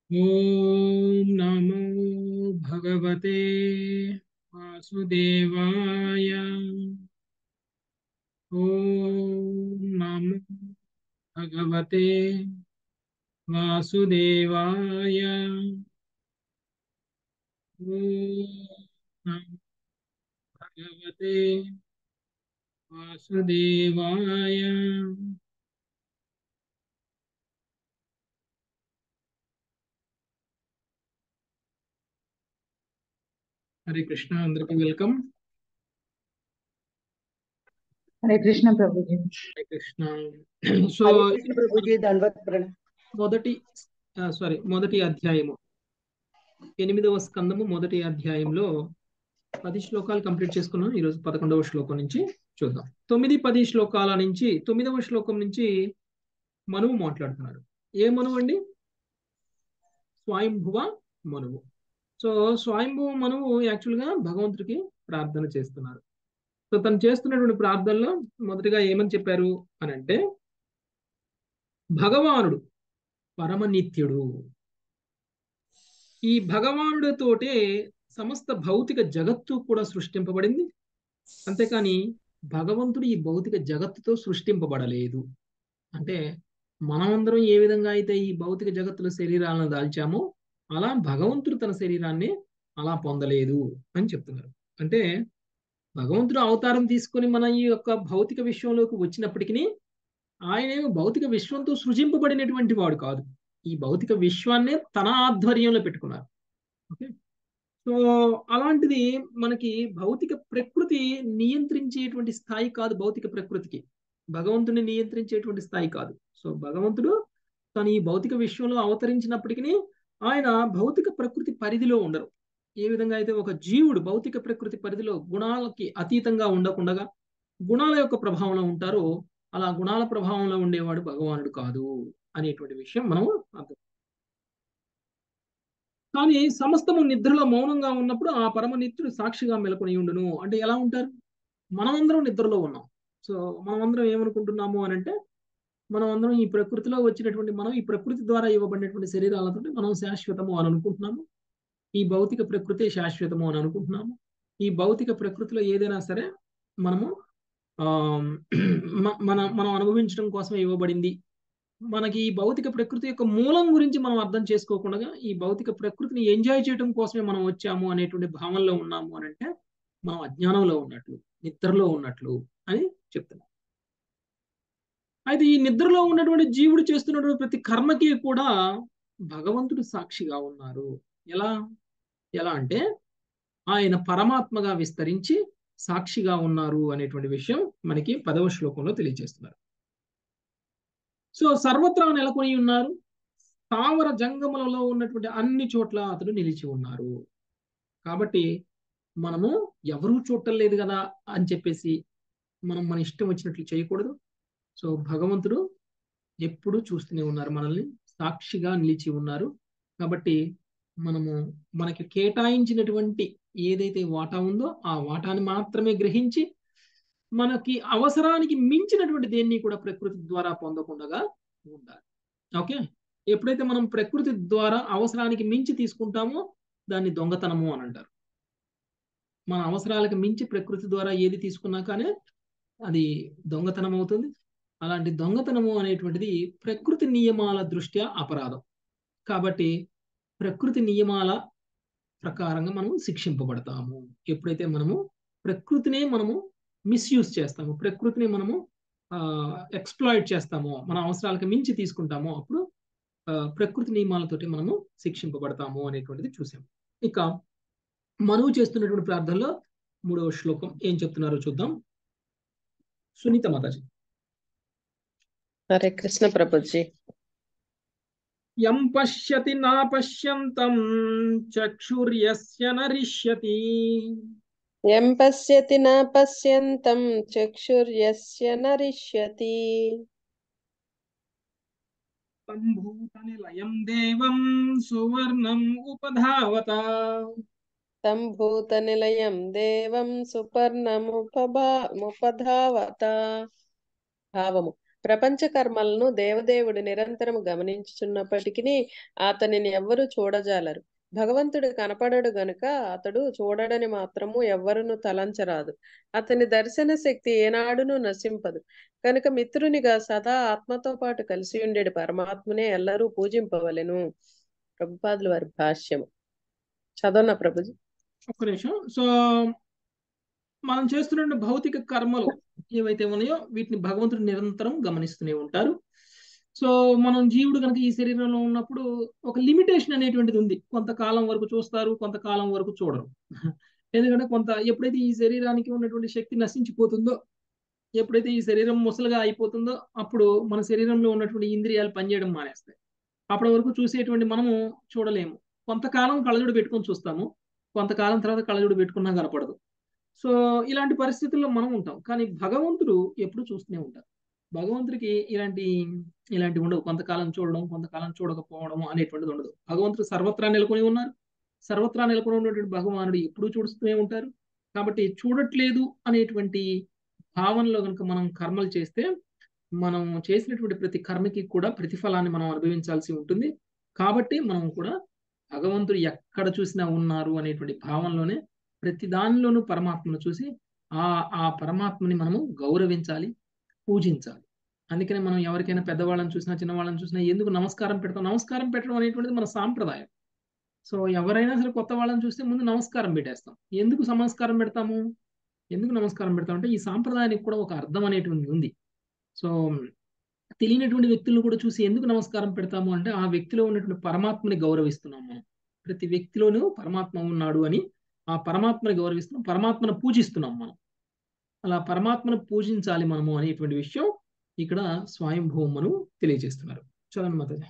ॐ नमो भगवते वासुदेवाय ॐ नमो भगवते वासुदेवाय ॐ नमो भगवते वासुदेवाय హరే కృష్ణ అందరికీ వెల్కమ్ హరే కృష్ణ ప్రభుజీ హరే కృష్ణ సో హరే కృష్ణ ప్రభుజీ ధన్వత్ ప్రణామ్ మొదటి సారీ మొదటి అధ్యాయము ఎనిమిదవ స్కందము మొదటి అధ్యాయంలో పది శ్లోకాలు కంప్లీట్ చేసుకున్నాం ఈరోజు పదకొండవ శ్లోకం నుంచి చూద్దాం తొమ్మిది పది శ్లోకాల నుంచి తొమ్మిదవ శ్లోకం నుంచి మనువు మాట్లాడుతున్నాడు ఏ మనువు అండి స్వయంభువ మనువు సో స్వయంభువ మనువు యాక్చువల్గా భగవంతుడికి ప్రార్థన చేస్తున్నారు సో తను చేస్తున్నటువంటి ప్రార్థనలో మొదటిగా ఏమని చెప్పారు అని అంటే భగవానుడు పరమనిత్యుడు ఈ భగవానుడితోటే సమస్త భౌతిక జగత్తు కూడా సృష్టింపబడింది అంతేకాని భగవంతుడు ఈ భౌతిక జగత్తుతో సృష్టింపబడలేదు అంటే మనమందరం ఏ విధంగా అయితే ఈ భౌతిక జగత్తులో శరీరాలను దాల్చామో అలా భగవంతుడు తన శరీరాన్ని అలా పొందలేదు అని చెప్తున్నారు అంటే భగవంతుడు అవతారం తీసుకొని మన ఈ యొక్క భౌతిక విశ్వంలోకి వచ్చినప్పటికీ ఆయనేమో భౌతిక విశ్వంతో సృజింపబడినటువంటి వాడు కాదు ఈ భౌతిక విశ్వాన్నే తన ఆధ్వర్యంలో పెట్టుకున్నారు ఓకే సో అలాంటిది మనకి భౌతిక ప్రకృతి నియంత్రించేటువంటి స్థాయి కాదు భౌతిక ప్రకృతికి భగవంతుని నియంత్రించేటువంటి స్థాయి కాదు సో భగవంతుడు తను ఈ భౌతిక విశ్వంలో అవతరించినప్పటికీ ఆయన భౌతిక ప్రకృతి పరిధిలో ఉండరు ఏ విధంగా అయితే ఒక జీవుడు భౌతిక ప్రకృతి పరిధిలో గుణాలకి అతీతంగా ఉండకుండా గుణాల యొక్క ప్రభావంలో ఉంటారో అలా గుణాల ప్రభావంలో ఉండేవాడు భగవానుడు కాదు అనేటువంటి విషయం మనం అర్థం కానీ సమస్తము నిద్రలో మౌనంగా ఉన్నప్పుడు ఆ పరమ నిత్యుడు సాక్షిగా మెలకొని ఉండును అంటే ఎలా ఉంటారు మనమందరం నిద్రలో ఉన్నాం సో మనమందరం ఏమనుకుంటున్నాము అని అంటే మనం అందరం ఈ ప్రకృతిలో వచ్చినటువంటి మనం ఈ ప్రకృతి ద్వారా ఇవ్వబడినటువంటి శరీరాలతో మనం శాశ్వతము అని అనుకుంటున్నాము ఈ భౌతిక ప్రకృతి శాశ్వతము అని అనుకుంటున్నాము ఈ భౌతిక ప్రకృతిలో ఏదైనా సరే మనము మన మనం అనుభవించడం కోసం ఇవ్వబడింది మనకి ఈ భౌతిక ప్రకృతి యొక్క మూలం గురించి మనం అర్థం చేసుకోకుండా ఈ భౌతిక ప్రకృతిని ఎంజాయ్ చేయడం కోసమే మనం వచ్చాము అనేటువంటి భావనలో ఉన్నాము అని అంటే మనం అజ్ఞానంలో ఉన్నట్లు నిద్రలో ఉన్నట్లు అని చెప్తున్నాం అయితే ఈ నిద్రలో ఉన్నటువంటి జీవుడు చేస్తున్నటువంటి ప్రతి కర్మకి కూడా భగవంతుడు సాక్షిగా ఉన్నారు ఎలా ఎలా అంటే ఆయన పరమాత్మగా విస్తరించి సాక్షిగా ఉన్నారు అనేటువంటి విషయం మనకి పదవ శ్లోకంలో తెలియజేస్తున్నారు సో సర్వత్రా నెలకొని ఉన్నారు స్థావర జంగములలో ఉన్నటువంటి అన్ని చోట్ల అతడు నిలిచి ఉన్నారు కాబట్టి మనము ఎవరూ చూడలేదు కదా అని చెప్పేసి మనం మన ఇష్టం వచ్చినట్లు చేయకూడదు సో భగవంతుడు ఎప్పుడు చూస్తూనే ఉన్నారు మనల్ని సాక్షిగా నిలిచి ఉన్నారు కాబట్టి మనము మనకి కేటాయించినటువంటి ఏదైతే వాటా ఉందో ఆ వాటాని మాత్రమే గ్రహించి మనకి అవసరానికి మించినటువంటి దేన్ని కూడా ప్రకృతి ద్వారా పొందకుండా ఉండాలి ఓకే ఎప్పుడైతే మనం ప్రకృతి ద్వారా అవసరానికి మించి తీసుకుంటామో దాన్ని దొంగతనము అని అంటారు మన అవసరాలకు మించి ప్రకృతి ద్వారా ఏది తీసుకున్నా కానీ అది దొంగతనం అవుతుంది అలాంటి దొంగతనము అనేటువంటిది ప్రకృతి నియమాల దృష్ట్యా అపరాధం కాబట్టి ప్రకృతి నియమాల ప్రకారంగా మనం శిక్షింపబడతాము ఎప్పుడైతే మనము ప్రకృతినే మనము మిస్యూజ్ చేస్తాము ప్రకృతిని మనము ఎక్స్ప్లాయిట్ చేస్తామో మన అవసరాలకు మించి తీసుకుంటామో అప్పుడు ప్రకృతి నియమాలతోటి మనము శిక్షింపబడతాము అనేటువంటిది చూసాం ఇక మనువు చేస్తున్నటువంటి ప్రార్థనలో మూడవ శ్లోకం ఏం చెప్తున్నారో చూద్దాం సునీత మాతాజీ హరే కృష్ణ ప్రభుజీ యం పశ్యతి నా పశ్యంతం చక్షుర్యస్య నరిష్యతి యం పశ్యతి నా పశ్యంతం చక్షుర్యస్య నరిష్యతి సంభూతనిలయం దేవం సువర్ణం ఉపధావత తం భూతనిలయం దేవం సుపర్ణముపభా ముపధావత భావము ప్రపంచ కర్మలను దేవదేవుడు నిరంతరం గమనించుచున్నప్పటికీ అతనిని ఎవ్వరూ చూడజాలరు భగవంతుడు కనపడడు గనుక అతడు చూడడని మాత్రము ఎవ్వరును తలంచరాదు అతని దర్శన శక్తి ఏనాడును నశింపదు కనుక మిత్రునిగా సదా ఆత్మతో పాటు కలిసి ఉండేడు పరమాత్మనే ఎల్లరూ పూజింపవలెను ప్రభుపాదుల వారి భాష్యము చదవన ప్రభుజీ ఒక్క నిమిషం సో మనం చేస్తున్న భౌతిక కర్మలు ఏవైతే ఉన్నాయో వీటిని భగవంతుడు నిరంతరం గమనిస్తూనే ఉంటారు సో మనం జీవుడు కనుక ఈ శరీరంలో ఉన్నప్పుడు ఒక లిమిటేషన్ అనేటువంటిది ఉంది కొంతకాలం వరకు చూస్తారు కొంతకాలం వరకు చూడరు ఎందుకంటే కొంత ఎప్పుడైతే ఈ శరీరానికి ఉన్నటువంటి శక్తి నశించిపోతుందో ఎప్పుడైతే ఈ శరీరం ముసలుగా అయిపోతుందో అప్పుడు మన శరీరంలో ఉన్నటువంటి ఇంద్రియాలు పనిచేయడం మానేస్తాయి అప్పటి వరకు చూసేటువంటి మనము చూడలేము కొంతకాలం కళ్ళజోడు పెట్టుకొని చూస్తాము కొంతకాలం తర్వాత కళ్ళజోడు పెట్టుకున్నా కనపడదు సో ఇలాంటి పరిస్థితుల్లో మనం ఉంటాం కానీ భగవంతుడు ఎప్పుడు చూస్తూనే ఉంటారు భగవంతుడికి ఇలాంటి ఇలాంటి ఉండవు కొంతకాలం చూడడం కొంతకాలం చూడకపోవడం అనేటువంటిది ఉండదు భగవంతుడు సర్వత్రా నెలకొని ఉన్నారు సర్వత్రా నెలకొని ఉన్నటువంటి భగవానుడు ఎప్పుడూ చూస్తూనే ఉంటారు కాబట్టి చూడట్లేదు అనేటువంటి భావనలో కనుక మనం కర్మలు చేస్తే మనం చేసినటువంటి ప్రతి కర్మకి కూడా ప్రతిఫలాన్ని మనం అనుభవించాల్సి ఉంటుంది కాబట్టి మనం కూడా భగవంతుడు ఎక్కడ చూసినా ఉన్నారు అనేటువంటి భావనలోనే ప్రతి దానిలోనూ పరమాత్మను చూసి ఆ ఆ పరమాత్మని మనము గౌరవించాలి పూజించాలి అందుకనే మనం ఎవరికైనా పెద్దవాళ్ళని చూసినా చిన్నవాళ్ళని చూసినా ఎందుకు నమస్కారం పెడతాం నమస్కారం పెట్టడం అనేటువంటిది మన సాంప్రదాయం సో ఎవరైనా సరే కొత్త వాళ్ళని చూస్తే ముందు నమస్కారం పెట్టేస్తాం ఎందుకు నమస్కారం పెడతాము ఎందుకు నమస్కారం పెడతాం అంటే ఈ సాంప్రదాయానికి కూడా ఒక అర్థం అనేటువంటిది ఉంది సో తెలియనటువంటి వ్యక్తులను కూడా చూసి ఎందుకు నమస్కారం పెడతాము అంటే ఆ వ్యక్తిలో ఉన్నటువంటి పరమాత్మని గౌరవిస్తున్నాం మనం ప్రతి వ్యక్తిలోనూ పరమాత్మ ఉన్నాడు అని ఆ పరమాత్మని గౌరవిస్తున్నాం పరమాత్మను పూజిస్తున్నాం మనం అలా పరమాత్మను పూజించాలి మనము అనేటువంటి విషయం ఇక్కడ స్వయంభూమను తెలియజేస్తున్నారు చదవండి మాతాజీ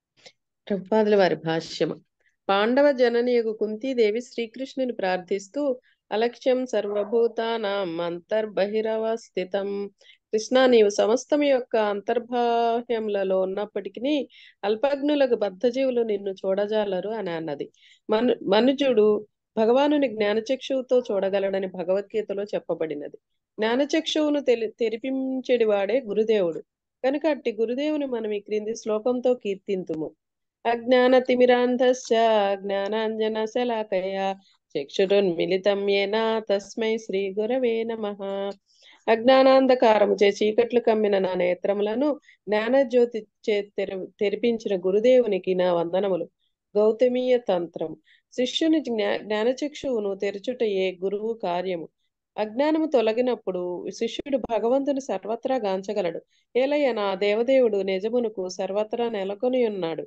ప్రభుపాదుల వారి భాష్యము పాండవ జననీయకు కుంతీదేవి శ్రీకృష్ణుని ప్రార్థిస్తూ అలక్ష్యం సర్వభూతానాం అంతర్బహిరవస్థితం కృష్ణ నీవు సమస్తం యొక్క అంతర్బాహ్యములలో ఉన్నప్పటికీ అల్పజ్ఞులకు బద్ధజీవులు నిన్ను చూడజాలరు అని అన్నది మను మనుజుడు భగవానుని జ్ఞానచక్షువుతో చూడగలడని భగవద్గీతలో చెప్పబడినది జ్ఞానచక్షువును తెలి తెరిపించెడి వాడే గురుదేవుడు కనుక అట్టి గురుదేవుని మనం ఈ క్రింది శ్లోకంతో కీర్తింతుము అజ్ఞాన తిమిరాంధస్య జ్ఞానాంజన శలాకయ చక్షురున్మిలితం ఏన తస్మై శ్రీ గురవే నమ అజ్ఞానాంధకారము చే చీకట్లు కమ్మిన నా నేత్రములను జ్ఞానజ్యోతి చే తెరి తెరిపించిన గురుదేవునికి నా వందనములు గౌతమీయ తంత్రం శిష్యుని జ్ఞా జ్ఞానచక్షువును తెరచుట ఏ గురువు కార్యము అజ్ఞానము తొలగినప్పుడు శిష్యుడు భగవంతుని సర్వత్రా గాంచగలడు ఏలయ్య నా దేవదేవుడు నిజమునకు సర్వత్రా నెలకొని ఉన్నాడు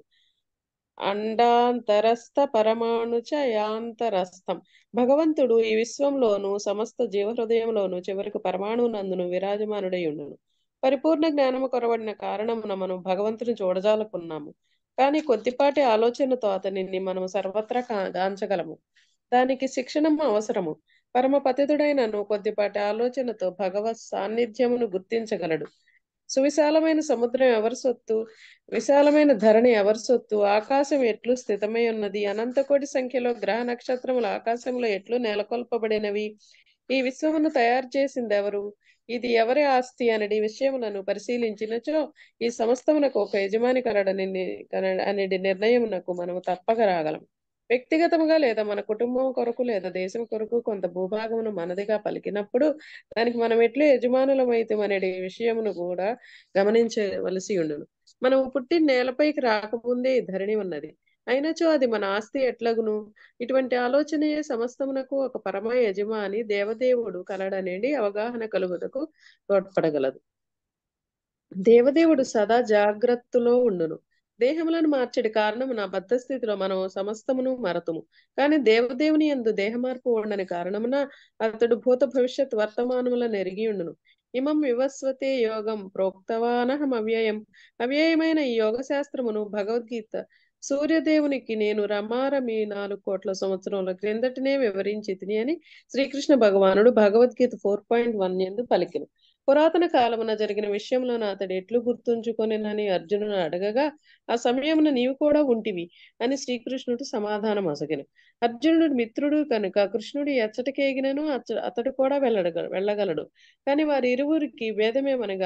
అండాంతరస్థ పరమాణుచ యాంతరస్థం భగవంతుడు ఈ విశ్వంలోను సమస్త జీవ హృదయంలోను చివరికి పరమాణు నందును విరాజమానుడై ఉండును పరిపూర్ణ జ్ఞానము కొరబడిన కారణమున మనం భగవంతుని చూడజాలకున్నాము కానీ కొద్దిపాటి ఆలోచనతో అతనిని మనము సర్వత్రా గాంచగలము దానికి శిక్షణము అవసరము పరమ పతితుడైనను కొద్దిపాటి ఆలోచనతో భగవత్ సాన్నిధ్యమును గుర్తించగలడు సువిశాలమైన సముద్రం ఎవరి సొత్తు విశాలమైన ధరణి ఎవరి సొత్తు ఆకాశం ఎట్లు స్థితమై ఉన్నది అనంత కోటి సంఖ్యలో గ్రహ నక్షత్రములు ఆకాశంలో ఎట్లు నెలకొల్పబడినవి ఈ విశ్వమును తయారు చేసింది ఎవరు ఇది ఎవరి ఆస్తి అనేది విషయములను పరిశీలించినచో ఈ సమస్తమునకు ఒక యజమాని కలడని అనేది నిర్ణయమునకు మనము తప్పక రాగలం వ్యక్తిగతముగా లేదా మన కుటుంబం కొరకు లేదా దేశం కొరకు కొంత భూభాగమును మనదిగా పలికినప్పుడు దానికి మనం ఎట్లు యజమానులమైతే అనే విషయమును కూడా గమనించవలసి ఉండును మనం పుట్టి నేలపైకి రాకముందే ధరణి ఉన్నది అయినచో అది మన ఆస్తి ఎట్లగును ఇటువంటి ఆలోచనయే సమస్తమునకు ఒక పరమ యజమాని దేవదేవుడు కలడనేది అవగాహన కలుగుటకు తోడ్పడగలదు దేవదేవుడు సదా జాగ్రత్తలో ఉండును దేహములను మార్చడి కారణము నా బద్ధ స్థితిలో మనం సమస్తమును మరతుము కానీ దేవదేవుని ఎందు దేహ మార్పు ఉండని కారణమున అతడు భూత భవిష్యత్ వర్తమానములను ఎరిగి ఉండును ఇమం వివస్వతే యోగం ప్రోక్తవానహం అవ్యయం అవ్యయమైన ఈ యోగ శాస్త్రమును భగవద్గీత సూర్యదేవునికి నేను రమారమి నాలుగు కోట్ల సంవత్సరముల క్రిందటనే వివరించి తిని అని శ్రీకృష్ణ భగవానుడు భగవద్గీత ఫోర్ పాయింట్ వన్ ఎందు పలికిను పురాతన కాలమున జరిగిన విషయములను అతడు ఎట్లు గుర్తుంచుకొనినని అర్జునుడు అడగగా ఆ సమయమున నీవు కూడా ఉంటివి అని శ్రీకృష్ణుడు సమాధానం అసగిను అర్జునుడు మిత్రుడు కనుక కృష్ణుడు ఎచ్చటికేగినను అతడు కూడా వెళ్ళడ వెళ్ళగలడు కానీ వారి ఇరువురికి భేదమేమనగా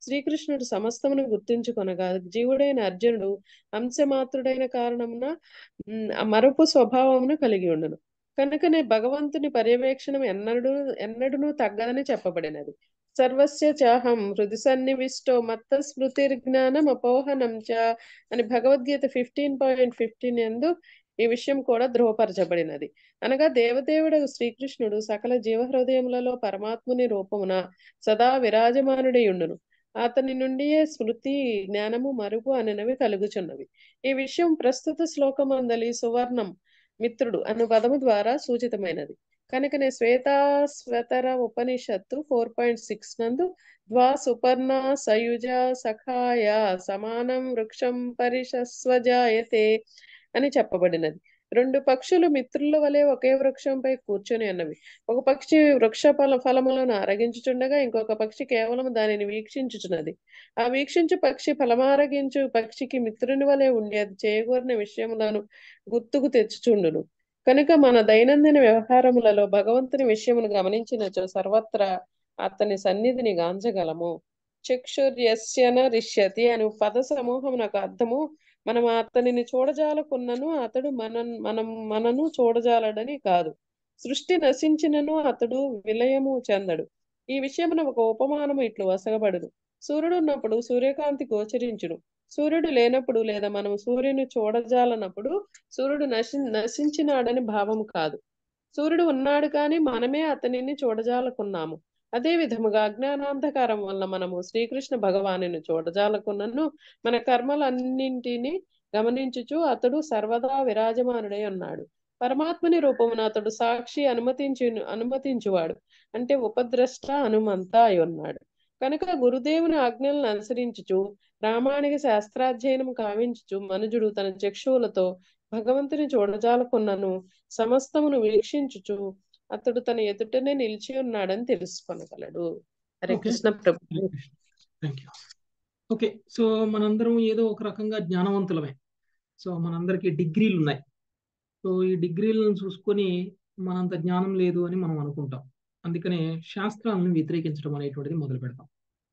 శ్రీకృష్ణుడు సమస్తమును గుర్తుంచుకొనగా జీవుడైన అర్జునుడు అంశమాత్రుడైన కారణమున ఉమ్, ఆ మరపు స్వభావమును కలిగి ఉండును కనుకనే భగవంతుని పర్యవేక్షణం ఎన్నడూ ఎన్నడూనూ తగ్గదని చెప్పబడినది సర్వస్య చాహం హృది సన్నివిష్టో మత్త స్మృతిర్జ్ఞానం అపోహనం చ అని భగవద్గీత ఫిఫ్టీన్ పాయింట్ ఫిఫ్టీన్ ఎందు ఈ విషయం కూడా ధృవపరచబడినది అనగా దేవదేవుడు శ్రీకృష్ణుడు సకల జీవహృదయములలో పరమాత్ముని రూపమున సదా విరాజమానుడై ఉండును అతని నుండియే స్మృతి జ్ఞానము మరుపు అనేనవి కలుగుచున్నవి ఈ విషయం ప్రస్తుత శ్లోకమందలి సువర్ణం మిత్రుడు అను పదము ద్వారా సూచితమైనది కనుకనే శ్వేతాశ్వతర ఉపనిషత్తు ఫోర్ పాయింట్ సిక్స్ నందు ద్వా సుపర్ణ సయుజ సఖాయ సమానం వృక్షం పరిషస్వజాయతే అని చెప్పబడినది రెండు పక్షులు మిత్రుల వలె ఒకే వృక్షంపై కూర్చొని ఉన్నవి ఒక పక్షి వృక్ష ఫల ఫలములను అరగించుచుండగా ఇంకొక పక్షి కేవలం దానిని వీక్షించుచున్నది ఆ వీక్షించు పక్షి ఫలమారగించు పక్షికి మిత్రుని వలె ఉండి అది చేయగోరిన విషయములను గుర్తుకు తెచ్చుచుండును కనుక మన దైనందిన వ్యవహారములలో భగవంతుని విషయమును గమనించినచో సర్వత్రా అతని సన్నిధిని గాంచగలము చక్షుర్యస్యన రిష్యతి అని పద సమూహమునకు అర్థము మనం అతనిని చూడజాలకున్నను అతడు మన మనం మనను చూడజాలడని కాదు సృష్టి నశించినను అతడు విలయము చెందడు ఈ విషయమున ఒక ఉపమానము ఇట్లు వసగబడును సూర్యుడు ఉన్నప్పుడు సూర్యకాంతి గోచరించును సూర్యుడు లేనప్పుడు లేదా మనం సూర్యుని చూడజాలనప్పుడు సూర్యుడు నశి నశించినాడని భావము కాదు సూర్యుడు ఉన్నాడు కానీ మనమే అతనిని చూడజాలకున్నాము అదే విధముగా అజ్ఞానాంధకారం వల్ల మనము శ్రీకృష్ణ భగవానుని చూడజాలకున్నను మన కర్మలన్నింటినీ గమనించుచు అతడు సర్వదా విరాజమానుడై ఉన్నాడు పరమాత్మని రూపమున అతడు సాక్షి అనుమతించు అనుమతించువాడు అంటే ఉపద్రష్ట హనుమంత అయి ఉన్నాడు కనుక గురుదేవుని ఆజ్ఞలను అనుసరించుచు రామాయణిక శాస్త్రాధ్యయనం కావించుచు మనుజుడు తన చక్షువులతో భగవంతుని చూడజాలకున్నను సమస్తమును వీక్షించుచు అతడు తన ఎదుటనే నిలిచి ఉన్నాడని తెలుసుకొనగలడు Hare Okay. Krishna Prabhu thank you okay so మనందరం ఏదో ఒక రకంగా జ్ఞానవంతులమే సో మనందరికీ డిగ్రీలు ఉన్నాయి సో ఈ డిగ్రీలను చూసుకొని మనంత జ్ఞానం లేదు అని మనం అనుకుంటాం అందుకనే శాస్త్రాలను వ్యతిరేకించడం అనేటువంటిది మొదలు పెడతాం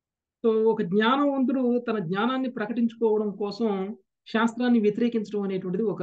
సో ఒక జ్ఞానవంతుడు తన జ్ఞానాన్ని ప్రకటించుకోవడం కోసం శాస్త్రాన్ని వ్యతిరేకించడం అనేటువంటిది ఒక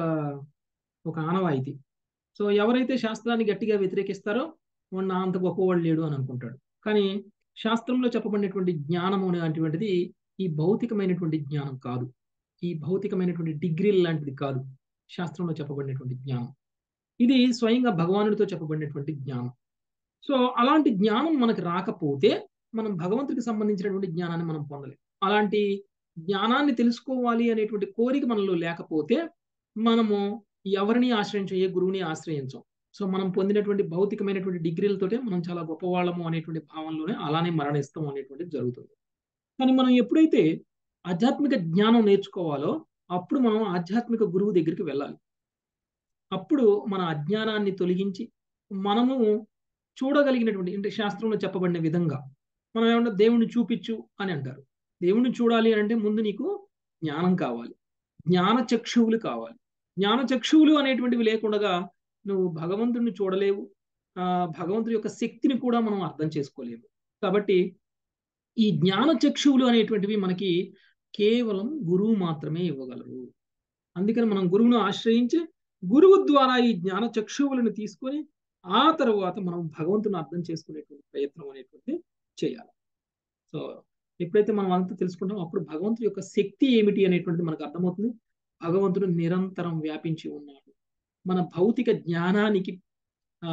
ఒక ఆనవాయితీ సో ఎవరైతే శాస్త్రాన్ని గట్టిగా వ్యతిరేకిస్తారో వాడు నా అంత గొప్పవాడు లేడు అని అనుకుంటాడు కానీ శాస్త్రంలో చెప్పబడినటువంటి జ్ఞానం అనేటువంటిది ఈ భౌతికమైనటువంటి జ్ఞానం కాదు ఈ భౌతికమైనటువంటి డిగ్రీలు లాంటిది కాదు శాస్త్రంలో చెప్పబడినటువంటి జ్ఞానం ఇది స్వయంగా భగవానుడితో చెప్పబడినటువంటి జ్ఞానం సో అలాంటి జ్ఞానం మనకు రాకపోతే మనం భగవంతుడికి సంబంధించినటువంటి జ్ఞానాన్ని మనం పొందలేం అలాంటి జ్ఞానాన్ని తెలుసుకోవాలి అనేటువంటి కోరిక మనలో లేకపోతే మనము ఎవరిని ఆశ్రయించం ఏ గురువుని ఆశ్రయించం సో మనం పొందినటువంటి భౌతికమైనటువంటి డిగ్రీలతోటే మనం చాలా గొప్పవాళ్ళము అనేటువంటి భావంలోనే అలానే మరణిస్తాం అనేటువంటిది జరుగుతుంది కానీ మనం ఎప్పుడైతే ఆధ్యాత్మిక జ్ఞానం నేర్చుకోవాలో అప్పుడు మనం ఆధ్యాత్మిక గురువు దగ్గరికి వెళ్ళాలి అప్పుడు మన అజ్ఞానాన్ని తొలగించి మనము చూడగలిగినటువంటి అంటే శాస్త్రంలో చెప్పబడిన విధంగా మనం ఏమన్నా దేవుణ్ణి చూపించు అని అంటారు దేవుణ్ణి చూడాలి అని అంటే ముందు నీకు జ్ఞానం కావాలి జ్ఞాన చక్షువులు కావాలి జ్ఞాన చక్షువులు అనేటువంటివి లేకుండా నువ్వు భగవంతుడిని చూడలేవు ఆ భగవంతుడి యొక్క శక్తిని కూడా మనం అర్థం చేసుకోలేము కాబట్టి ఈ జ్ఞాన చక్షువులు అనేటువంటివి మనకి కేవలం గురువు మాత్రమే ఇవ్వగలరు అందుకని మనం గురువును ఆశ్రయించి గురువు ద్వారా ఈ జ్ఞాన చక్షువులను తీసుకొని ఆ తర్వాత మనం భగవంతుని అర్థం చేసుకునేటువంటి ప్రయత్నం అనేటువంటి చేయాలి సో ఎప్పుడైతే మనం అంతా తెలుసుకుంటామో అప్పుడు భగవంతుడి యొక్క శక్తి ఏమిటి అనేటువంటిది మనకు అర్థమవుతుంది భగవంతుడు నిరంతరం వ్యాపించి ఉన్నాడు మన భౌతిక జ్ఞానానికి ఆ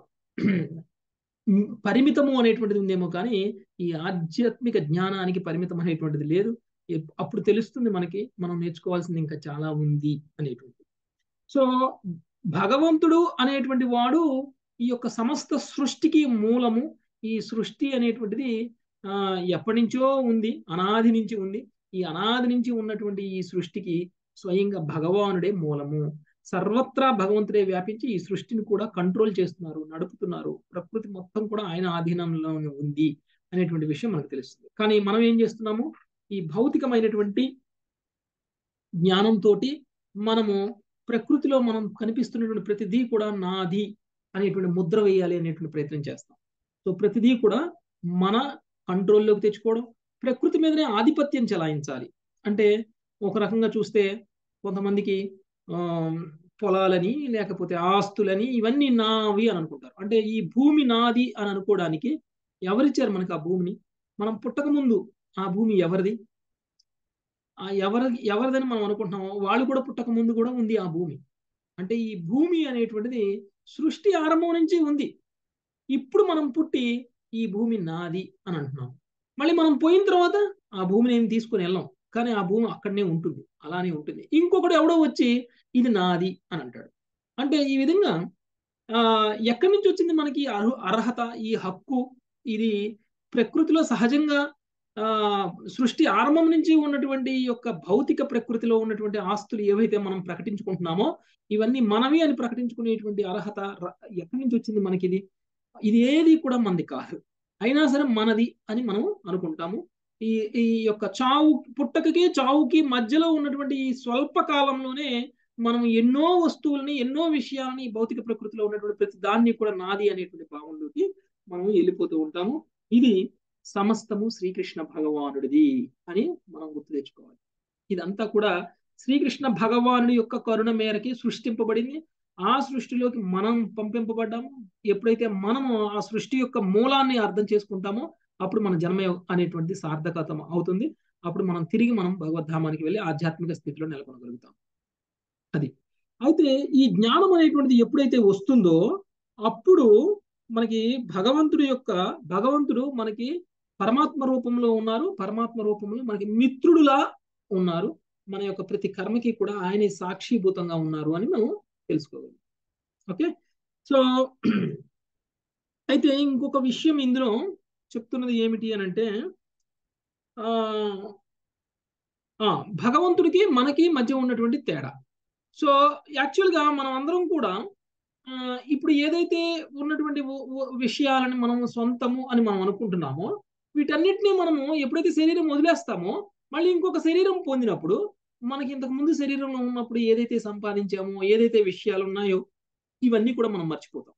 పరిమితము అనేటువంటిది ఉందేమో కానీ ఈ ఆధ్యాత్మిక జ్ఞానానికి పరిమితం అనేటువంటిది లేదు అప్పుడు తెలుస్తుంది మనకి మనం నేర్చుకోవాల్సింది ఇంకా చాలా ఉంది అనేటువంటిది సో భగవంతుడు అనేటువంటి వాడు ఈ యొక్క సమస్త సృష్టికి మూలము ఈ సృష్టి అనేటువంటిది ఆ ఎప్పటి నుంచో ఉంది అనాది నుంచి ఉంది ఈ అనాది నుంచి ఉన్నటువంటి ఈ సృష్టికి స్వయంగా భగవానుడే మూలము సర్వత్రా భగవంతుడే వ్యాపించి ఈ సృష్టిని కూడా కంట్రోల్ చేస్తున్నారు నడుపుతున్నారు ప్రకృతి మొత్తం కూడా ఆయన ఆధీనంలో ఉంది అనేటువంటి విషయం మనకు తెలుస్తుంది కానీ మనం ఏం చేస్తున్నాము ఈ భౌతికమైనటువంటి జ్ఞానంతో మనము ప్రకృతిలో మనం కనిపిస్తున్నటువంటి ప్రతిదీ కూడా నాది అనేటువంటి ముద్ర వేయాలి అనేటువంటి ప్రయత్నం చేస్తాం సో ప్రతిదీ కూడా మన కంట్రోల్లోకి తెచ్చుకోవడం ప్రకృతి మీదనే ఆధిపత్యం చెలాయించాలి అంటే ఒక రకంగా చూస్తే కొంతమందికి ఆ, పొలాలని లేకపోతే ఆస్తులని ఇవన్నీ నావి అని అనుకుంటారు అంటే ఈ భూమి నాది అని అనుకోవడానికి ఎవరిచ్చారు మనకి ఆ భూమిని మనం పుట్టక ముందు ఆ భూమి ఎవరిది ఆ ఎవరి ఎవరిదని మనం అనుకుంటున్నామో వాళ్ళు కూడా పుట్టక ముందు కూడా ఉంది ఆ భూమి అంటే ఈ భూమి అనేటువంటిది సృష్టి ఆరంభం నుంచి ఉంది ఇప్పుడు మనం పుట్టి ఈ భూమి నాది అని అంటున్నాం మళ్ళీ మనం పోయిన తర్వాత ఆ భూమిని ఏం తీసుకుని వెళ్ళాం కానీ ఆ భూమి అక్కడనే ఉంటుంది అలానే ఉంటుంది ఇంకొకడు ఎవడో వచ్చి ఇది నాది అని అంటాడు అంటే ఈ విధంగా ఆ ఎక్కడి నుంచి వచ్చింది మనకి అర్హ- అర్హత ఈ హక్కు ఇది ప్రకృతిలో సహజంగా ఆ సృష్టి ఆరంభం నుంచి ఉన్నటువంటి ఈ యొక్క భౌతిక ప్రకృతిలో ఉన్నటువంటి ఆస్తులు ఏవైతే మనం ప్రకటించుకుంటున్నామో ఇవన్నీ మనవి అని ప్రకటించుకునేటువంటి అర్హత ర- ఎక్కడి నుంచి వచ్చింది మనకి ఇది ఇది ఏది కూడా మనది కాదు అయినా సరే మనది అని మనం అనుకుంటాము ఈ ఈ యొక్క చావు పుట్టకకి చావుకి మధ్యలో ఉన్నటువంటి ఈ స్వల్ప కాలంలోనే మనం ఎన్నో వస్తువుల్ని ఎన్నో విషయాలని ఈ భౌతిక ప్రకృతిలో ఉన్నటువంటి ప్రతి దాన్ని కూడా నాది అనేటువంటి భావంలోకి మనం వెళ్ళిపోతూ ఉంటాము ఇది సమస్తము శ్రీకృష్ణ భగవానుడిది అని మనం గుర్తు తెచ్చుకోవాలి ఇదంతా కూడా శ్రీకృష్ణ భగవానుడి యొక్క కరుణ మేరకి సృష్టింపబడింది ఆ సృష్టిలోకి మనం పంపింపబడ్డాము ఎప్పుడైతే మనము ఆ సృష్టి యొక్క మూలాన్ని అర్థం చేసుకుంటామో అప్పుడు మన జన్మ అనేటువంటిది సార్థకతం అవుతుంది అప్పుడు మనం తిరిగి మనం భగవద్ధామానికి వెళ్ళి ఆధ్యాత్మిక స్థితిలో నెలకొనగలుగుతాం అది అయితే ఈ జ్ఞానం అనేటువంటిది ఎప్పుడైతే వస్తుందో అప్పుడు మనకి భగవంతుడి యొక్క భగవంతుడు మనకి పరమాత్మ రూపంలో ఉన్నారు పరమాత్మ రూపంలో మనకి మిత్రుడులా ఉన్నారు మన యొక్క ప్రతి కర్మకి కూడా ఆయనే సాక్షిభూతంగా ఉన్నారు అని మనం తెలుసుకోగలం ఓకే సో అయితే ఇంకొక విషయం ఇందులో చెప్తున్నది ఏమిటి అని అంటే ఆ ఆ, భగవంతుడికి మనకి మధ్య ఉన్నటువంటి తేడా సో యాక్చువల్గా మనం అందరం కూడా ఆ, ఇప్పుడు ఏదైతే ఉన్నటువంటి వ- వ- విషయాలని మనం సొంతము అని మనం అనుకుంటున్నామో వీటన్నిటిని మనము ఎప్పుడైతే శరీరం వదిలేస్తామో మళ్ళీ ఇంకొక శరీరం పొందినప్పుడు మనకి ఇంతకు ముందు శరీరంలో ఉన్నప్పుడు ఏదైతే సంపాదించామో ఏదైతే విషయాలు ఉన్నాయో ఇవన్నీ కూడా మనం మర్చిపోతాం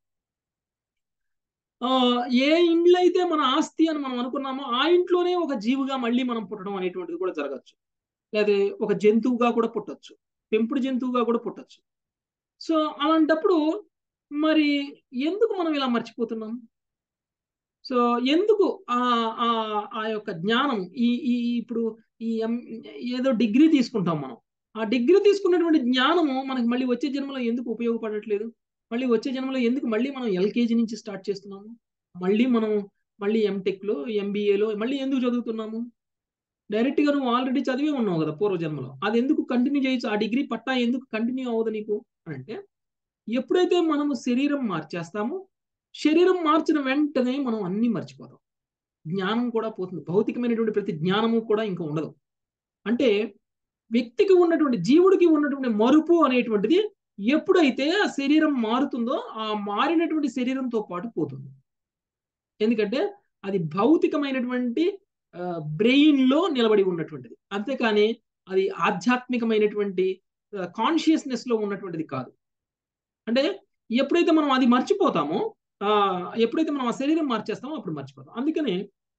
ఆ, ఏ ఇంట్లో అయితే మన ఆస్తి అని మనం అనుకున్నామో ఆ ఇంట్లోనే ఒక జీవిగా మళ్ళీ మనం పుట్టడం అనేటువంటిది కూడా జరగచ్చు లేదా ఒక జంతువుగా కూడా పుట్టచ్చు పెంపుడు జంతువుగా కూడా పుట్టచ్చు సో అలాంటప్పుడు మరి ఎందుకు మనం ఇలా మర్చిపోతున్నాం సో ఎందుకు ఆ ఆ ఆ యొక్క జ్ఞానం ఈ ఈ ఇప్పుడు ఈ ఎం- ఏదో డిగ్రీ తీసుకుంటాం మనం ఆ డిగ్రీ తీసుకున్నటువంటి జ్ఞానము మనకి మళ్ళీ వచ్చే జన్మలో ఎందుకు ఉపయోగపడట్లేదు మళ్ళీ వచ్చే జన్మలో ఎందుకు మళ్ళీ మనం ఎల్కేజీ నుంచి స్టార్ట్ చేస్తున్నాము మళ్ళీ మనం మళ్ళీ ఎంటెక్లో ఎంబీఏలో మళ్ళీ ఎందుకు చదువుతున్నాము డైరెక్ట్ గా నువ్వు ఆల్రెడీ చదివే ఉన్నావు కదా పూర్వ జన్మలో అది ఎందుకు కంటిన్యూ చేయొచ్చు ఆ డిగ్రీ పట్టా ఎందుకు కంటిన్యూ అవ్వదు నీకు అని అంటే ఎప్పుడైతే మనము శరీరం మార్చేస్తామో శరీరం మార్చిన వెంటనే మనం అన్ని మర్చిపోతాం జ్ఞానం కూడా పోతుంది భౌతికమైనటువంటి ప్రతి జ్ఞానము కూడా ఇంకా ఉండదు అంటే వ్యక్తికి ఉన్నటువంటి జీవుడికి ఉన్నటువంటి మరుపు అనేటువంటిది ఎప్పుడైతే ఆ శరీరం మారుతుందో ఆ మారినటువంటి శరీరంతో పాటు పోతుంది ఎందుకంటే అది భౌతికమైనటువంటి బ్రెయిన్ లో నిలబడి ఉన్నటువంటిది అంతేకాని అది ఆధ్యాత్మికమైనటువంటి కాన్షియస్నెస్ లో ఉన్నటువంటిది కాదు అంటే ఎప్పుడైతే మనం అది మర్చిపోతామో ఆ ఎప్పుడైతే మనం ఆ శరీరం మార్చేస్తామో అప్పుడు మర్చిపోతాం అందుకనే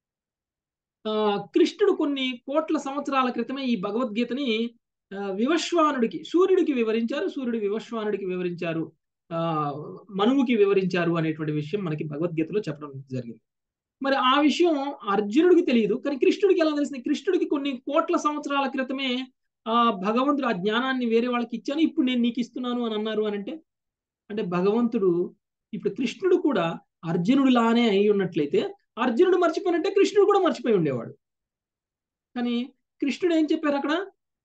ఆ కృష్ణుడు కొన్ని కోట్ల సంవత్సరాల క్రితమే ఈ భగవద్గీతని ఆ, వివశ్వానుడికి సూర్యుడికి వివరించారు సూర్యుడు వివశ్వానుడికి వివరించారు ఆ మనువుకి వివరించారు అనేటువంటి విషయం మనకి భగవద్గీతలో చెప్పడం జరిగింది మరి ఆ విషయం అర్జునుడికి తెలియదు కానీ కృష్ణుడికి ఎలా తెలిసింది కృష్ణుడికి కొన్ని కోట్ల సంవత్సరాల క్రితమే ఆ భగవంతుడు ఆ జ్ఞానాన్ని వేరే వాళ్ళకి ఇచ్చాను ఇప్పుడు నేను నీకు ఇస్తున్నాను అని అన్నారు అని అంటే అంటే భగవంతుడు ఇప్పుడు కృష్ణుడు కూడా అర్జునుడు లానే అయి ఉన్నట్లయితే అర్జునుడు మర్చిపోయినట్టే కృష్ణుడు కూడా మర్చిపోయి ఉండేవాడు కానీ కృష్ణుడు ఏం చెప్పారు అక్కడ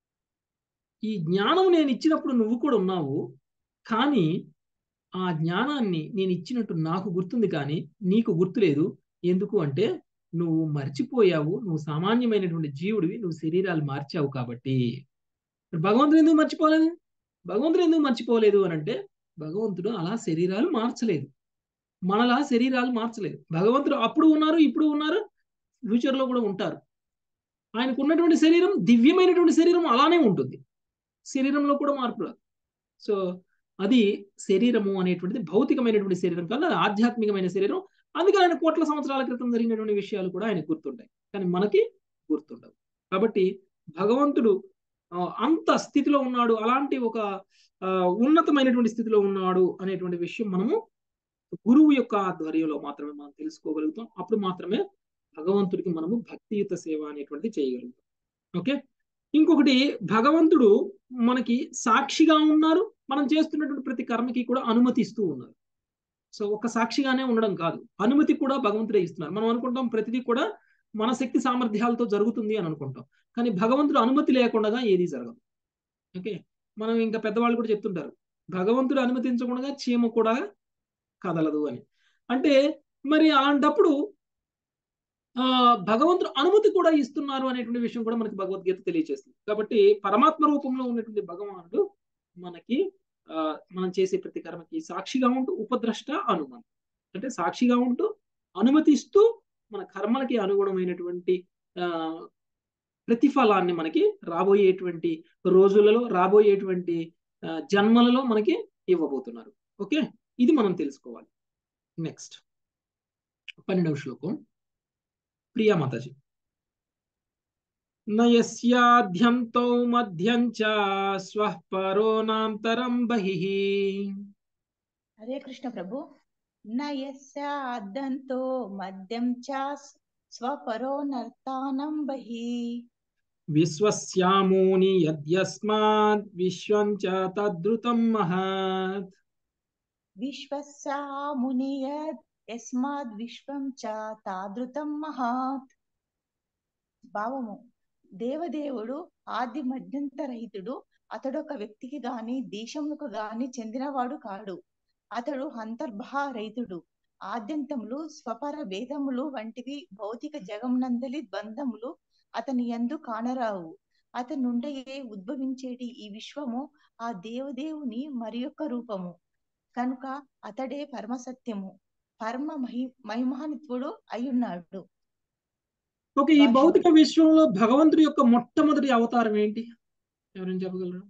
ఈ జ్ఞానం నేను ఇచ్చినప్పుడు నువ్వు కూడా ఉన్నావు కానీ ఆ జ్ఞానాన్ని నేను ఇచ్చినట్టు నాకు గుర్తుంది కానీ నీకు గుర్తులేదు ఎందుకు అంటే నువ్వు మర్చిపోయావు నువ్వు సామాన్యమైనటువంటి జీవుడివి నువ్వు శరీరాలు మార్చావు కాబట్టి మరి భగవంతుడు ఎందుకు మర్చిపోలేదు భగవంతుడు ఎందుకు మర్చిపోలేదు అని అంటే భగవంతుడు అలా శరీరాలు మార్చలేదు మనలా శరీరాలు మార్చలేదు భగవంతుడు అప్పుడు ఉన్నారు ఇప్పుడు ఉన్నారు ఫ్యూచర్ లో కూడా ఉంటారు ఆయనకు ఉన్నటువంటి శరీరం దివ్యమైనటువంటి శరీరం అలానే ఉంటుంది శరీరంలో కూడా మార్పు రాదు సో అది శరీరము అనేటువంటిది భౌతికమైనటువంటి శరీరం కాదు అది ఆధ్యాత్మికమైన శరీరం అందుకే ఆయన కోట్ల సంవత్సరాల క్రితం జరిగినటువంటి విషయాలు కూడా ఆయన గుర్తుంటాయి కానీ మనకి గుర్తుండవు కాబట్టి భగవంతుడు ఆ, అంత స్థితిలో ఉన్నాడు అలాంటి ఒక ఆ, ఉన్నతమైనటువంటి స్థితిలో ఉన్నాడు అనేటువంటి విషయం మనము గురువు యొక్క ఆధ్వర్యంలో మాత్రమే మనం తెలుసుకోగలుగుతాం అప్పుడు మాత్రమే భగవంతుడికి మనము భక్తియుత సేవ అనేటువంటిది చేయగలుగుతాం ఓకే ఇంకొకటి భగవంతుడు మనకి సాక్షిగా ఉన్నారు మనం చేస్తున్నటువంటి ప్రతి కర్మకి కూడా అనుమతి ఇస్తూ ఉన్నారు సో ఒక సాక్షిగానే ఉండడం కాదు అనుమతి కూడా భగవంతుడే ఇస్తున్నారు మనం అనుకుంటాం ప్రతిదీ కూడా మన శక్తి సామర్థ్యాలతో జరుగుతుంది అని అనుకుంటాం కానీ భగవంతుడు అనుమతి లేకుండా ఏది జరగదు ఓకే మనం ఇంకా పెద్దవాళ్ళు కూడా చెప్తుంటారు భగవంతుడు అనుమతించకుండా చీమ కూడా కదలదు అని అంటే మరి అలాంటప్పుడు ఆ భగవంతుడు అనుమతి కూడా ఇస్తున్నారు అనేటువంటి విషయం కూడా మనకి భగవద్గీత తెలియజేస్తుంది కాబట్టి పరమాత్మ రూపంలో ఉన్నటువంటి భగవానుడు మనకి ఆ మనం చేసే ప్రతి కర్మకి సాక్షిగా ఉంటూ ఉపద్రష్ట అనుమతి అంటే సాక్షిగా ఉంటూ అనుమతిస్తూ మన కర్మలకి అనుగుణమైనటువంటి ఆ ప్రతిఫలాన్ని మనకి రాబోయేటువంటి రోజులలో రాబోయేటువంటి ఆ, జన్మలలో మనకి ఇవ్వబోతున్నారు ఓకే ఇది మనం తెలుసుకోవాలి నెక్స్ట్ పన్నెండవ శ్లోకం ప్రియా మాతాజీ నయస్యాద్యంతో మధ్యం చ స్వః పరోనాంతరం బహిః హరే కృష్ణ ప్రభు న యస్యాద్దంతో మద్యం చ స్వపరో నర్తానం బహి విశ్వస్యామూని యద్యస్మాద్ విశ్వం చ తద్రుతం మహత్ విశ్వస్యామునియద్ యస్మాద్ విశ్వం చ తాదృతం మహాత్ భావము దేవదేవుడు ఆది మధ్యంతరహితుడు అతడు ఒక వ్యక్తికి గాని దేశములకు గాని చెందినవాడు కాడు అతడు అంతర్భారహితుడు ఆద్యంతములు స్వపర భేదములు వంటివి భౌతిక జగమునందలి ద్వంద్వములు అతని యందు కానరావు అతని నుండి ఉద్భవించేటి ఈ విశ్వము ఆ దేవదేవుని మరి యొక్క రూపము కనుక అతడే పరమసత్యము పరమ మహి మహిమానిత్వుడు అయ్యున్నాడు ఓకే ఈ భౌతిక విశ్వంలో భగవంతుడి యొక్క మొట్టమొదటి అవతారం ఏంటి ఎవరైనా చెప్పగలరా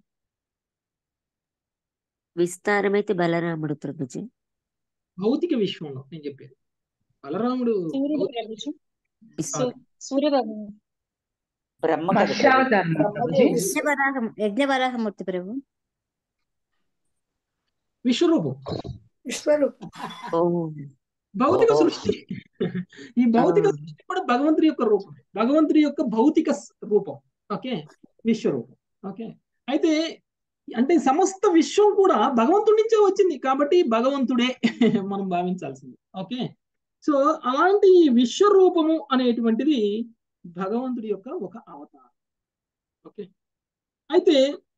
విస్తారమైతే బలరాముడు ప్రభుజీ భౌతిక విశ్వంలో నేను చెప్పేది బలరాముడు సూర్యుడు భౌతిక ప్రభుజీ విశ్వం. సూర్యబాబు బ్రహ్మ కదా వర్షావతారం ప్రభుజీ యజ్ఞవరాహం యజ్ఞవరాహమూర్తి ప్రభు విశ్వరూపం ఓ భౌతిక ఓహో. సృష్టి ఈ భౌతిక ఆ. సృష్టి కూడా భగవంతుడి యొక్క రూపం భగవంతుడి యొక్క భౌతిక స్- రూపం ఓకే విశ్వరూపం ఓకే అయితే అంటే సమస్త విశ్వం కూడా భగవంతుడి నుంచే వచ్చింది కాబట్టి భగవంతుడే మనం భావించాల్సింది ఓకే సో అలాంటి ఈ విశ్వరూపము అనేటువంటిది భగవంతుడి యొక్క ఒక అవతారం ఓకే అయితే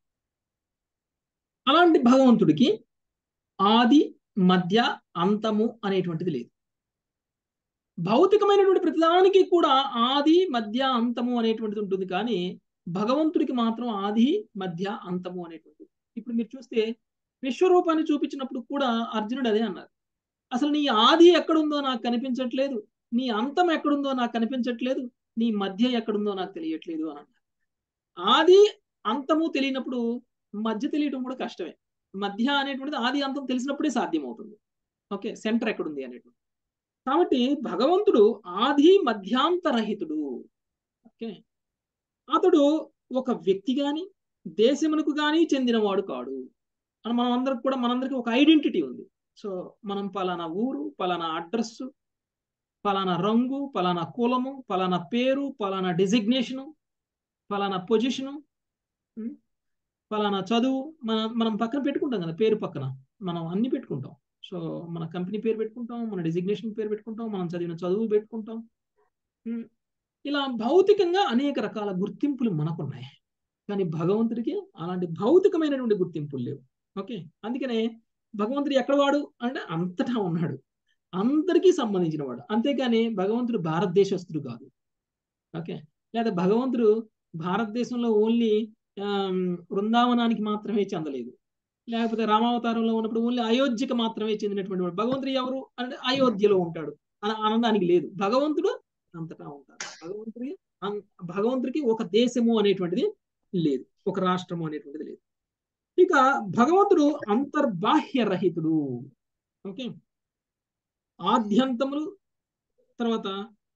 అలాంటి భగవంతుడికి ఆది మధ్య అంతము అనేటువంటిది లేదు భౌతికమైనటువంటి ప్రతిదానికి కూడా ఆది మధ్య అంతము అనేటువంటిది ఉంటుంది కానీ భగవంతుడికి మాత్రం ఆది మధ్య అంతము అనేటువంటిది ఇప్పుడు మీరు చూస్తే విశ్వరూపాన్ని చూపించినప్పుడు కూడా అర్జునుడు అదే అన్నారు అసలు నీ ఆది ఎక్కడుందో నాకు కనిపించట్లేదు నీ అంతం ఎక్కడుందో నాకు కనిపించట్లేదు నీ మధ్య ఎక్కడుందో నాకు తెలియట్లేదు అని అన్నారు ఆది అంతము తెలియనప్పుడు మధ్య తెలియటం కూడా కష్టమే మధ్య అనేటువంటిది ఆది అంతం తెలిసినప్పుడే సాధ్యం అవుతుంది ఓకే సెంటర్ ఎక్కడుంది అనేటువంటి కాబట్టి భగవంతుడు ఆది మధ్యాంతరహితుడు ఓకే అతడు ఒక వ్యక్తి గాని దేశమునకు గాని చెందినవాడు కాడు అని మనం అందరికి కూడా మనందరికి ఒక ఐడెంటిటీ ఉంది సో మనం పలానా ఊరు పలానా అడ్రస్ పలానా రంగు పలానా కులము పలానా పేరు పలానా డిజిగ్నేషను పలానా పొజిషను పలానా చదువు మన మనం పక్కన పెట్టుకుంటాం కదా పేరు పక్కన మనం అన్ని పెట్టుకుంటాం సో మన కంపెనీ పేరు పెట్టుకుంటాం మన డిజిగ్నేషన్ పేరు పెట్టుకుంటాం మనం చదివిన చదువు పెట్టుకుంటాం ఉమ్, ఇలా భౌతికంగా అనేక రకాల గుర్తింపులు మనకున్నాయి కానీ భగవంతుడికి అలాంటి భౌతికమైనటువంటి గుర్తింపులు లేవు ఓకే అందుకనే భగవంతుడు ఎక్కడ వాడు అంటే అంతటా ఉన్నాడు అందరికీ సంబంధించిన వాడు అంతేకాని భగవంతుడు భారతదేశస్తుడు కాదు ఓకే లేదా భగవంతుడు భారతదేశంలో ఓన్లీ బృందావనానికి మాత్రమే చెందలేదు లేకపోతే రామావతారంలో ఉన్నప్పుడు ఓన్లీ అయోధ్యకి మాత్రమే చెందినటువంటి వాడు భగవంతుడు ఎవరు అంటే అయోధ్యలో ఉంటాడు అని అనడానికి లేదు భగవంతుడు అంతటా ఉంటాడు భగవంతుడికి అం- భగవంతుడికి ఒక దేశము అనేటువంటిది లేదు ఒక రాష్ట్రము అనేటువంటిది లేదు ఇక భగవంతుడు అంతర్బాహ్య రహితుడు ఓకే ఆద్యంతములు తర్వాత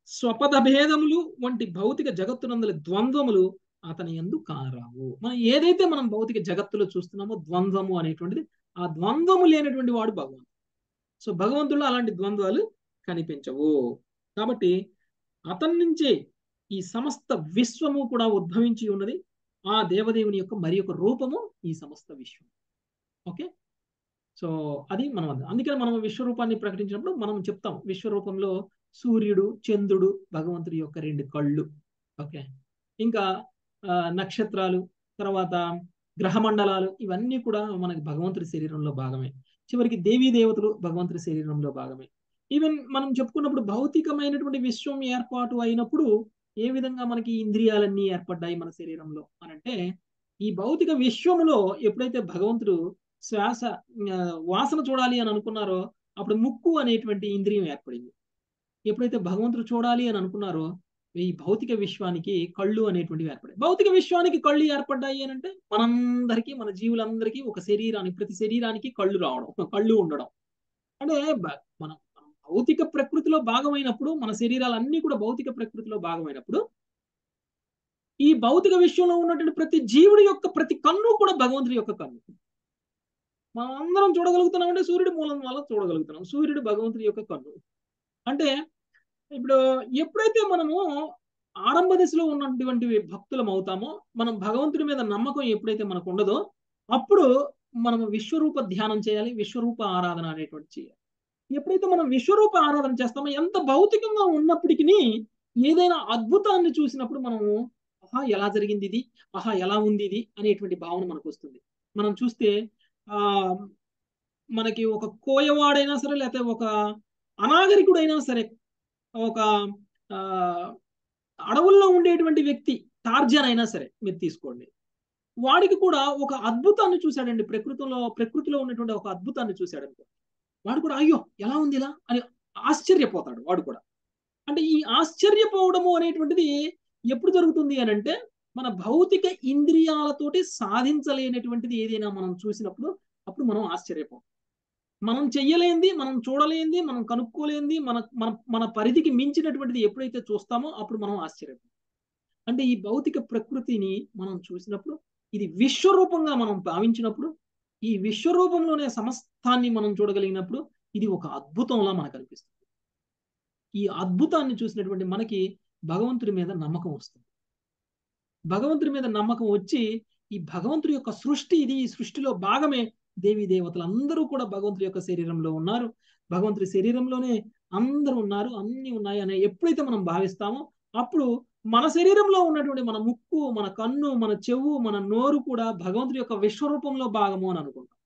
స్వపద భేదములు వంటి భౌతిక జగత్తునందలి ద్వంద్వములు అతని ఎందు కానరావు మనం ఏదైతే మనం భౌతిక జగత్తులో చూస్తున్నామో ద్వంద్వము అనేటువంటిది ఆ ద్వంద్వము లేనటువంటి వాడు భగవంతుడు సో భగవంతుడు అలాంటి ద్వంద్వాలు కనిపించవు కాబట్టి అతని నుంచే ఈ సమస్త విశ్వము కూడా ఉద్భవించి ఉన్నది ఆ దేవదేవుని యొక్క మరి యొక్క రూపము ఈ సమస్త విశ్వం ఓకే సో అది మనం అర్థం. అందుకని మనం విశ్వరూపాన్ని ప్రకటించినప్పుడు మనం చెప్తాం విశ్వరూపంలో సూర్యుడు చంద్రుడు భగవంతుడి యొక్క రెండు కళ్ళు ఓకే ఇంకా ఆ, నక్షత్రాలు తర్వాత గ్రహమండలాలు ఇవన్నీ కూడా మనకి భగవంతుడి శరీరంలో భాగమే చివరికి దేవీ దేవతలు భగవంతుడి శరీరంలో భాగమే ఈవెన్ మనం చెప్పుకున్నప్పుడు భౌతికమైనటువంటి విశ్వం ఏర్పాటు అయినప్పుడు ఏ విధంగా మనకి ఈ ఇంద్రియాలన్నీ ఏర్పడ్డాయి మన శరీరంలో అని అంటే ఈ భౌతిక విశ్వములో ఎప్పుడైతే భగవంతుడు శ్వాస ఆ, వాసన చూడాలి అని అనుకున్నారో అప్పుడు ముక్కు అనేటువంటి ఇంద్రియం ఏర్పడింది ఎప్పుడైతే భగవంతుడు చూడాలి అని అనుకున్నారో ఈ భౌతిక విశ్వానికి కళ్ళు అనేటువంటివి ఏర్పడాయి భౌతిక విశ్వానికి కళ్ళు ఏర్పడ్డాయి అని అంటే మనందరికీ మన జీవులందరికీ ఒక శరీరానికి ప్రతి శరీరానికి కళ్ళు రావడం కళ్ళు ఉండడం అంటే బ- మనం మనం భౌతిక ప్రకృతిలో భాగమైనప్పుడు మన శరీరాలన్నీ కూడా భౌతిక ప్రకృతిలో భాగమైనప్పుడు ఈ భౌతిక విశ్వంలో ఉన్నటువంటి ప్రతి జీవుడి యొక్క ప్రతి కన్ను కూడా భగవంతుడి యొక్క కన్ను మనం అందరం చూడగలుగుతున్నాం అంటే సూర్యుడి మూలం వల్ల చూడగలుగుతున్నాం సూర్యుడు భగవంతుడి యొక్క కన్ను అంటే ఇప్పుడు ఎప్పుడైతే మనము ఆరంభ దశలో ఉన్నటువంటి భక్తులం అవుతామో మనం భగవంతుడి మీద నమ్మకం ఎప్పుడైతే మనకు ఉండదో అప్పుడు మనం విశ్వరూప ధ్యానం చేయాలి విశ్వరూప ఆరాధన అనేటువంటి చేయాలి ఎప్పుడైతే మనం విశ్వరూప ఆరాధన చేస్తామో ఎంత భౌతికంగా ఉన్నప్పటికీ ఏదైనా అద్భుతాన్ని చూసినప్పుడు మనము ఆహా ఎలా జరిగింది ఇది ఆహా ఎలా ఉంది ఇది అనేటువంటి భావన మనకు వస్తుంది మనం చూస్తే ఆ మనకి ఒక కోయవాడైనా సరే లేకపోతే ఒక అనాగరికుడైనా సరే ఒక ఆ అడవుల్లో ఉండేటువంటి వ్యక్తి టార్జన్ అయినా సరే మీరు తీసుకోండి వాడికి కూడా ఒక అద్భుతాన్ని చూశాడండి ప్రకృతిలో ప్రకృతిలో ఉన్నటువంటి ఒక అద్భుతాన్ని చూశాడు అనుకో వాడు కూడా అయ్యో ఎలా ఉంది ఇలా అని ఆశ్చర్యపోతాడు వాడు కూడా అంటే ఈ ఆశ్చర్యపోవడము అనేటువంటిది ఎప్పుడు జరుగుతుంది అని అంటే మన భౌతిక ఇంద్రియాలతోటి సాధించలేనటువంటిది ఏదైనా మనం చూసినప్పుడు అప్పుడు మనం ఆశ్చర్యపోతాం మనం చెయ్యలేంది మనం చూడలేంది మనం కనుక్కోలేంది మన మన మన పరిధికి మించినటువంటిది ఎప్పుడైతే చూస్తామో అప్పుడు మనం ఆశ్చర్యపోతాం అంటే ఈ భౌతిక ప్రకృతిని మనం చూసినప్పుడు ఇది విశ్వరూపంగా మనం భావించినప్పుడు ఈ విశ్వరూపంలోనే సమస్తాన్ని మనం చూడగలిగినప్పుడు ఇది ఒక అద్భుతంలా మనకు అనిపిస్తుంది ఈ అద్భుతాన్ని చూసినటువంటి మనకి భగవంతుడి మీద నమ్మకం వస్తుంది భగవంతుడి మీద నమ్మకం వచ్చి ఈ భగవంతుడి యొక్క సృష్టి ఇది ఈ సృష్టిలో భాగమే దేవి దేవతలు అందరూ కూడా భగవంతుడి యొక్క శరీరంలో ఉన్నారు భగవంతుడి శరీరంలోనే అందరూ ఉన్నారు అన్ని ఉన్నాయి అని ఎప్పుడైతే మనం భావిస్తామో అప్పుడు మన శరీరంలో ఉన్నటువంటి మన ముక్కు మన కన్ను మన చెవు మన నోరు కూడా భగవంతుడి యొక్క విశ్వరూపంలో భాగము అని అనుకుంటాం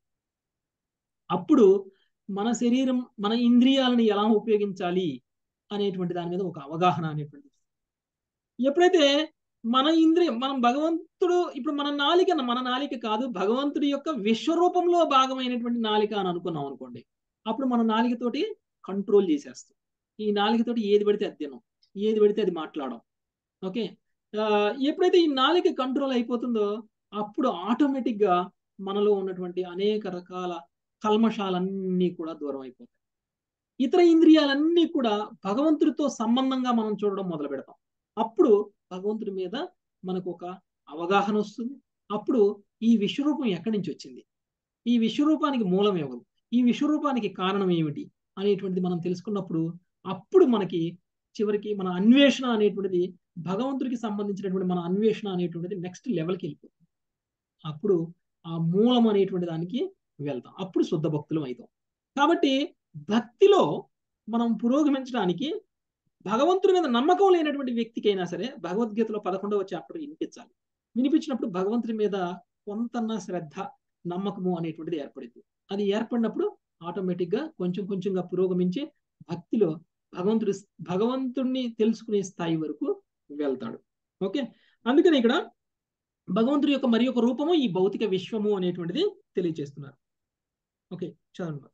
అప్పుడు మన శరీరం మన ఇంద్రియాలను ఎలా ఉపయోగించాలి అనేటువంటి దాని మీద ఒక అవగాహన అనేటువంటి ఎప్పుడైతే మన ఇంద్రియం మనం భగవంతుడు ఇప్పుడు మన నాలిక మన నాలిక కాదు భగవంతుడి యొక్క విశ్వరూపంలో భాగమైనటువంటి నాలిక అని అనుకున్నాం అనుకోండి అప్పుడు మన నాలికతోటి కంట్రోల్ చేసేస్తాం ఈ నాలికతోటి ఏది పడితే అది తినం ఏది పడితే అది మాట్లాడడం ఓకే ఎప్పుడైతే ఈ నాలిక కంట్రోల్ అయిపోతుందో అప్పుడు ఆటోమేటిక్ గా మనలో ఉన్నటువంటి అనేక రకాల కల్మషాలన్నీ కూడా దూరం అయిపోతాయి ఇతర ఇంద్రియాలన్నీ కూడా భగవంతుడితో సంబంధంగా మనం చూడడం మొదలు పెడతాం అప్పుడు భగవంతుడి మీద మనకు ఒక అవగాహన వస్తుంది అప్పుడు ఈ విశ్వరూపం ఎక్కడి నుంచి వచ్చింది ఈ విశ్వరూపానికి మూలం ఎవరు ఈ విశ్వరూపానికి కారణం ఏమిటి అనేటువంటిది మనం తెలుసుకున్నప్పుడు అప్పుడు మనకి చివరికి మన అన్వేషణ అనేటువంటిది భగవంతుడికి సంబంధించినటువంటి మన అన్వేషణ అనేటువంటిది నెక్స్ట్ లెవెల్కి వెళ్ళిపోతుంది అప్పుడు ఆ మూలం అనేటువంటి దానికి వెళ్తాం అప్పుడు శుద్ధ భక్తులం అవుతాం కాబట్టి భక్తిలో మనం పురోగమించడానికి భగవంతుడి మీద నమ్మకం లేనటువంటి వ్యక్తికైనా సరే భగవద్గీతలో పదకొండవ చాప్టర్ వినిపించాలి వినిపించినప్పుడు భగవంతుడి మీద కొంతన్న శ్రద్ధ నమ్మకము అనేటువంటిది ఏర్పడింది అది ఏర్పడినప్పుడు ఆటోమేటిక్ గా కొంచెం కొంచెంగా పురోగమించి భక్తిలో భగవంతుడి భగవంతుడిని తెలుసుకునే స్థాయి వరకు వెళ్తాడు ఓకే అందుకని ఇక్కడ భగవంతుడి యొక్క మరి ఒక రూపము ఈ భౌతిక విశ్వము అనేటువంటిది తెలియజేస్తున్నారు ఓకే చదవండి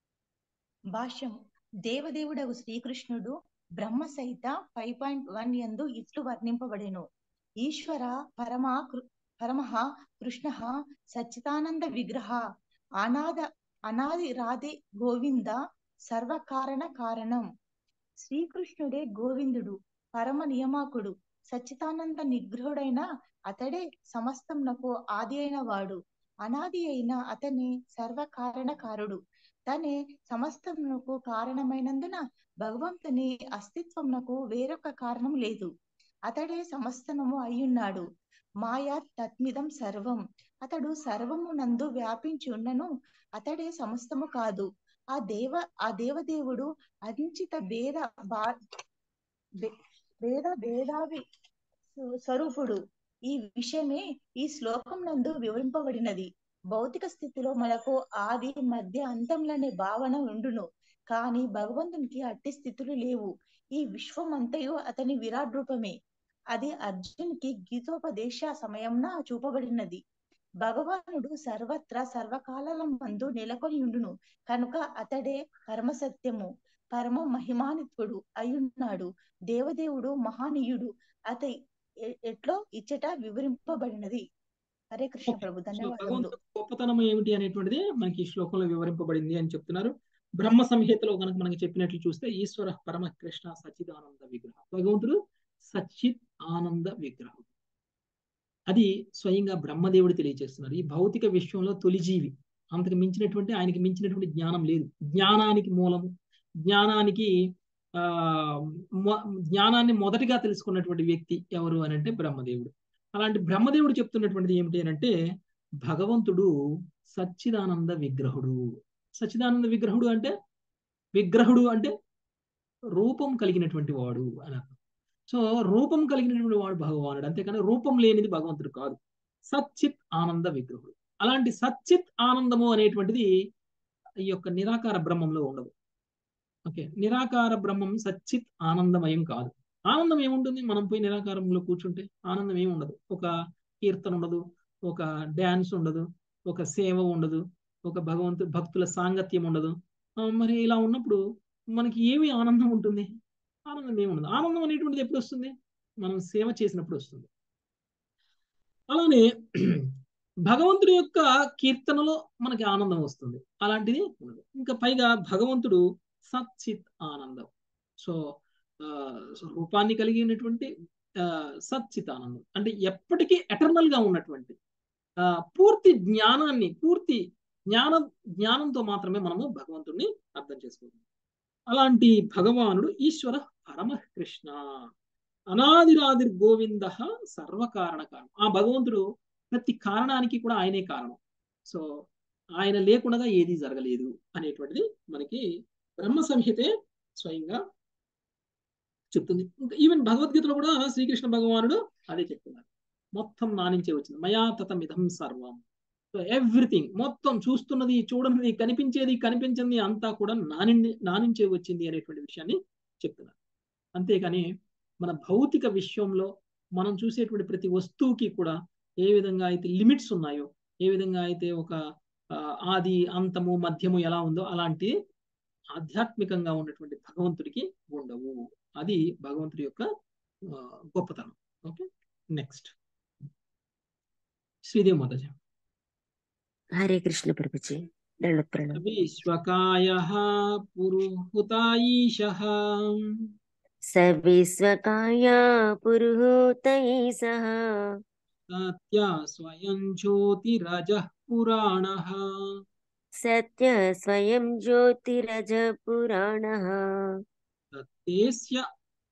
భాష్యం దేవదేవుడగు శ్రీకృష్ణుడు బ్రహ్మ సహిత ఫైవ్ పాయింట్ వన్ ఎందు ఇట్లు వర్ణింపబడెను ఈశ్వర పరమా పరమః కృష్ణ సచ్చిదానంద విగ్రహ అనాద అనాది రాధే గోవింద సర్వకారణ కారణం శ్రీకృష్ణుడే గోవిందుడు పరమ నియమాకుడు సచ్చిదానంద నిగ్రహుడైన అతడే సమస్తమునకు ఆది అయిన వాడు అనాది అయిన అతనే సర్వకారణకారుడు తనే సమస్తమునకు కారణమైనందున భగవంతుని అస్తిత్వమునకు వేరొక కారణం లేదు అతడే సమస్తనము అయ్యున్నాడు మాయా తత్మిదం సర్వం అతడు సర్వము నందు వ్యాపించి ఉన్నను అతడే సమస్తము కాదు ఆ దేవ ఆ దేవదేవుడు అంచిత భేద బా భే- భేద భేదావి స్వ- స్వరూపుడు ఈ విషయమే ఈ శ్లోకం నందు వివరింపబడినది భౌతిక స్థితిలో మనకు ఆది మధ్య అంతంలనే భావన ఉండును కానీ భగవంతునికి అట్టి స్థితులు లేవు ఈ విశ్వం అంతయు అతని విరాట్ రూపమే అది అర్జునికి గీతోపదేశ సమయంన చూపబడినది భగవానుడు సర్వత్రా సర్వకాలం మందు నెలకొని ఉండును కనుక అతడే పరమ సత్యము పరమ మహిమానిత్వుడు అయ్యున్నాడు దేవదేవుడు మహానీయుడు అత ఎ- ఎట్లో ఇచ్చట వివరింపబడినది హరే కృష్ణ ప్రభు సో ధన్యవాదములు భగవంతుడి గొప్పతనం ఏమిటి అనేటువంటిది మనకి ఈ శ్లోకంలో వివరింపబడింది అని చెప్తున్నారు బ్రహ్మ సంహితలో కనుక మనకి చెప్పినట్లు చూస్తే ఈశ్వర పరమ కృష్ణ సచ్చిదానంద విగ్రహం భగవంతుడు సచ్చిత్ ఆనంద విగ్రహం అది స్వయంగా బ్రహ్మదేవుడు తెలియజేస్తున్నారు ఈ భౌతిక విశ్వంలో తొలి జీవి అంతకు మించినటువంటి ఆయనకి మించినటువంటి జ్ఞానం లేదు జ్ఞానానికి మూలము జ్ఞానానికి ఆ మొ- జ్ఞానాన్ని మొదటిగా తెలుసుకున్నటువంటి వ్యక్తి ఎవరు అని అంటే బ్రహ్మదేవుడు అలాంటి బ్రహ్మదేవుడు చెప్తున్నటువంటిది ఏమిటి అని అంటే భగవంతుడు సచ్చిదానంద విగ్రహుడు సచ్చిదానంద విగ్రహుడు అంటే విగ్రహుడు అంటే రూపం కలిగినటువంటి వాడు అని అర్థం సో రూపం కలిగినటువంటి వాడు భగవానుడు అంతేకాని రూపం లేనిది భగవంతుడు కాదు సచ్చిత్ ఆనంద విగ్రహుడు అలాంటి సచ్చిత్ ఆనందము అనేటువంటిది ఈ యొక్క నిరాకార బ్రహ్మంలో ఉండదు ఓకే నిరాకార బ్రహ్మం సచ్చిత్ ఆనందమయం కాదు ఆనందం ఏముంటుంది మనం పోయి నిరాకారంలో కూర్చుంటే ఆనందం ఏమి ఉండదు ఒక కీర్తన ఉండదు ఒక డ్యాన్స్ ఉండదు ఒక సేవ ఉండదు ఒక భగవంతు భక్తుల సాంగత్యం ఉండదు ఆ, మరి ఇలా ఉన్నప్పుడు మనకి ఏమి ఆనందం ఉంటుంది ఆనందం ఏమి ఉండదు ఆనందం అనేటువంటిది ఎప్పుడు వస్తుంది మనం సేవ చేసినప్పుడు వస్తుంది అలానే భగవంతుడి యొక్క కీర్తనలో మనకి ఆనందం వస్తుంది అలాంటిది ఉండదు ఇంకా పైగా భగవంతుడు సచ్చిత్ ఆనందం సో ఆ, సో రూపాన్ని కలిగినటువంటి ఆ, సచ్చిత్ ఆనందం అంటే ఎప్పటికీ ఎటర్నల్ గా ఉన్నటువంటి ఆ, పూర్తి జ్ఞానాన్ని పూర్తి జ్ఞాన జ్ఞానంతో మాత్రమే మనము భగవంతుడిని అర్థం చేసుకోగలం అలాంటి భగవానుడు ఈశ్వర పరమ కృష్ణ అనాదిరాదిర్ గోవింద సర్వకారణ కారణం ఆ భగవంతుడు ప్రతి కారణానికి కూడా ఆయనే కారణం సో ఆయన లేకుండా ఏది జరగలేదు అనేటువంటిది మనకి బ్రహ్మ సంహితే స్వయంగా చెప్తుంది ఇంకా ఈవెన్ భగవద్గీతలో కూడా శ్రీకృష్ణ భగవానుడు అదే చెప్తున్నారు మొత్తం నా నుంచే వచ్చింది మయా తతమిదం సర్వం సో ఎవ్రీథింగ్ మొత్తం చూస్తున్నది చూడనిది కనిపించేది కనిపించింది అంతా కూడా నా నుండి నా నుంచే వచ్చింది అనేటువంటి విషయాన్ని చెప్తున్నారు అంతేకాని మన భౌతిక విశ్వంలో మనం చూసేటువంటి ప్రతి వస్తువుకి కూడా ఏ విధంగా అయితే లిమిట్స్ ఉన్నాయో ఏ విధంగా అయితే ఒక ఆ, ఆది అంతము మధ్యము ఎలా ఉందో అలాంటి ఆధ్యాత్మికంగా ఉన్నటువంటి భగవంతుడికి ఉండవు అది భగవంతుడి యొక్క ఆ, గొప్పతనం ఓకే నెక్స్ట్ శ్రీదేవి మాతాజీ హరే కృష్ణ ప్రభుజీ దండోత్ ప్రణామం విశ్వకాయ పురుహుతాయీశ సవిశ్వకాయ పురుహూతై సహ సత్య స్వయం జ్యోతిరజ పురాణ సత్య స్వయం జ్యోతిరజ పురాణ తేస్య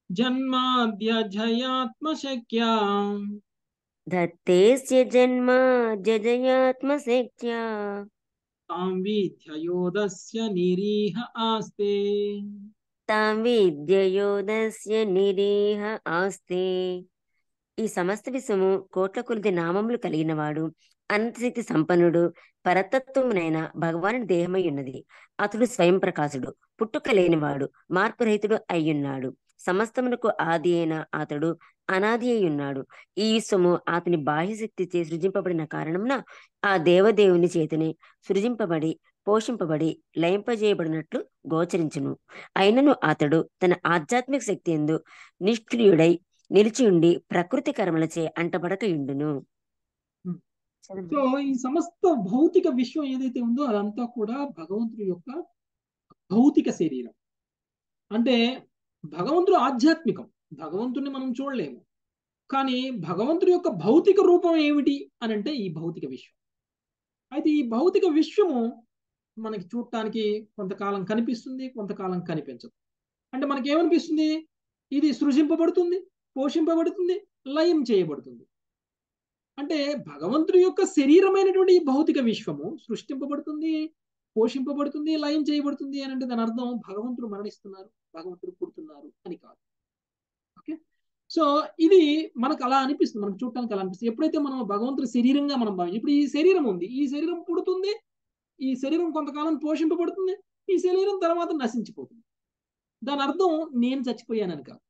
జన్మాద్యజయాత్మశక్య దత్తేస్య జన్మ జజయాత్మశక్త్యా తాం విద్యయోదస్య నిరీహ ఆస్తే తాం విద్యయోదస్య నిరీహ ఆస్తే ఈ సమస్త విశ్వము కోట్ల కొలిది నామములు కలిగినవాడు అనంతశక్తి సంపన్నుడు పరతత్వమునైన భగవానుడి దేహమై ఉన్నది అతడు స్వయం ప్రకాశుడు పుట్టుక లేనివాడు మార్పురహితుడు అయ్యున్నాడు సమస్తమునకు ఆది అయిన అతడు అనాది అయి ఉన్నాడు ఈ విశ్వము అతని బాహ్యశక్తి చే సృజింపబడిన కారణమున ఆ దేవదేవుని చేతనే సృజింపబడి పోషింపబడి లయింపజేయబడినట్లు గోచరించును అయినను అతడు తన ఆధ్యాత్మిక శక్తి ఎందు నిష్క్రియుడై నిలిచి ఉండి ప్రకృతి కర్మలచే అంటబడకయుండును సో ఈ సమస్త భౌతిక విశ్వం ఏదైతే ఉందో అదంతా కూడా భగవంతుడి యొక్క భౌతిక శరీరం అంటే భగవంతుడు ఆధ్యాత్మికం భగవంతుడిని మనం చూడలేము కానీ భగవంతుడి యొక్క భౌతిక రూపం ఏమిటి అని అంటే ఈ భౌతిక విశ్వం అయితే ఈ భౌతిక విశ్వము మనకి చూడటానికి కొంతకాలం కనిపిస్తుంది కొంతకాలం కనిపించదు అంటే మనకి ఏమనిపిస్తుంది ఇది సృజింపబడుతుంది పోషింపబడుతుంది లయం చేయబడుతుంది అంటే భగవంతుడి యొక్క శరీరమైనటువంటి ఈ భౌతిక విశ్వము సృష్టింపబడుతుంది పోషింపబడుతుంది లయం చేయబడుతుంది అని అంటే దాని అర్థం భగవంతుడు మరణిస్తున్నారు భగవంతుడు పుడుతున్నారు అని కాదు ఓకే సో ఇది మనకు అలా అనిపిస్తుంది మనకు చూడటానికి అలా అనిపిస్తుంది ఎప్పుడైతే మనం భగవంతుడి శరీరంగా మనం భావించి ఇప్పుడు ఈ శరీరం ఉంది ఈ శరీరం పుడుతుంది ఈ శరీరం కొంతకాలం పోషింపబడుతుంది ఈ శరీరం తర్వాత నశించిపోతుంది దాని అర్థం నేను చచ్చిపోయానని కాదు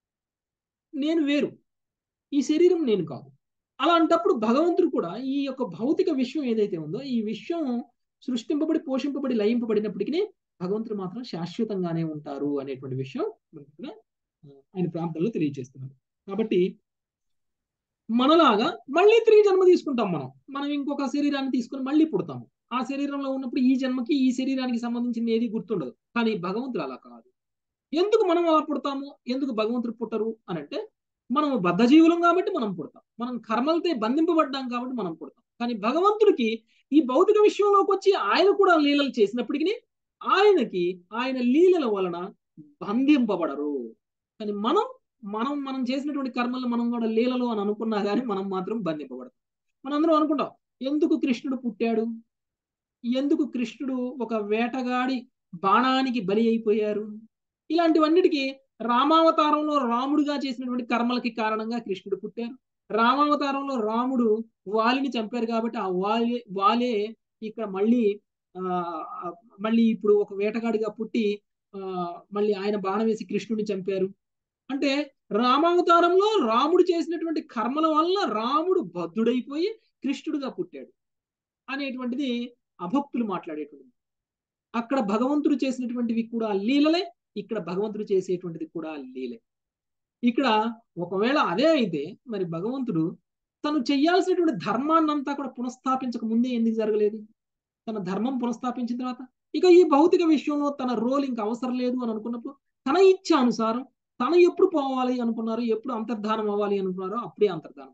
నేను వేరు ఈ శరీరం నేను కాదు అలాంటప్పుడు భగవంతుడు కూడా ఈ యొక్క భౌతిక విశ్వం ఏదైతే ఉందో ఈ విశ్వం సృష్టింపబడి పోషింపబడి లయింపబడినప్పటికీ భగవంతుడు మాత్రం శాశ్వతంగానే ఉంటారు అనేటువంటి విషయం మనకు ఆయన ప్రాంతంలో తెలియజేస్తున్నారు కాబట్టి మనలాగా మళ్ళీ తిరిగి జన్మ తీసుకుంటాం మనం మనం ఇంకొక శరీరాన్ని తీసుకొని మళ్ళీ పుడతాము ఆ శరీరంలో ఉన్నప్పుడు ఈ జన్మకి ఈ శరీరానికి సంబంధించింది ఏది గుర్తుండదు కానీ భగవంతుడు అలా కాదు ఎందుకు మనం అలా పుడతాము ఎందుకు భగవంతుడు పుట్టరు అని అంటే మనం బద్ధజీవులం కాబట్టి మనం పుడతాం మనం కర్మలతో బంధింపబడ్డాం కాబట్టి మనం పుడతాం కానీ భగవంతుడికి ఈ భౌతిక విషయంలోకి వచ్చి ఆయన కూడా లీలలు చేసినప్పటికీ ఆయనకి ఆయన లీలల వలన బంధింపబడరు కానీ మనం మనం మనం చేసినటువంటి కర్మలను మనం కూడా లీలలు అని అనుకున్నా కానీ మనం మాత్రం బంధింపబడతాం మనందరం అనుకుంటాం ఎందుకు కృష్ణుడు పుట్టాడు ఎందుకు కృష్ణుడు ఒక వేటగాడి బాణానికి బలి అయిపోయారు ఇలాంటివన్నిటికీ రామావతారంలో రాముడుగా చేసినటువంటి కర్మలకి కారణంగా కృష్ణుడు పుట్టారు రామావతారంలో రాముడు వాలిని చంపారు కాబట్టి ఆ వాలే వాలే ఇక్కడ మళ్ళీ ఆ మళ్ళీ ఇప్పుడు ఒక వేటగాడిగా పుట్టి ఆ మళ్ళీ ఆయన బాణం వేసి కృష్ణుడిని చంపారు అంటే రామావతారంలో రాముడు చేసినటువంటి కర్మల వల్ల రాముడు బద్ధుడైపోయి కృష్ణుడుగా పుట్టాడు అనేటువంటిది అభక్తులు మాట్లాడేటువంటిది అక్కడ భగవంతుడు చేసినటువంటివి కూడా లీలలే ఇక్కడ భగవంతుడు చేసేటువంటిది కూడా లీలే ఇక్కడ ఒకవేళ అదే అయితే మరి భగవంతుడు తను చెయ్యాల్సినటువంటి ధర్మాన్నంతా కూడా పునఃస్థాపించక ముందే ఎందుకు జరగలేదు తన ధర్మం పునఃస్థాపించిన తర్వాత ఇక ఈ భౌతిక విషయంలో తన రోల్ ఇంకా అవసరం లేదు అని అనుకున్నప్పుడు తన ఇచ్చ అనుసారం తను ఎప్పుడు పోవాలి అనుకున్నారు ఎప్పుడు అంతర్ధానం అవ్వాలి అనుకున్నారో అప్పుడే అంతర్ధానం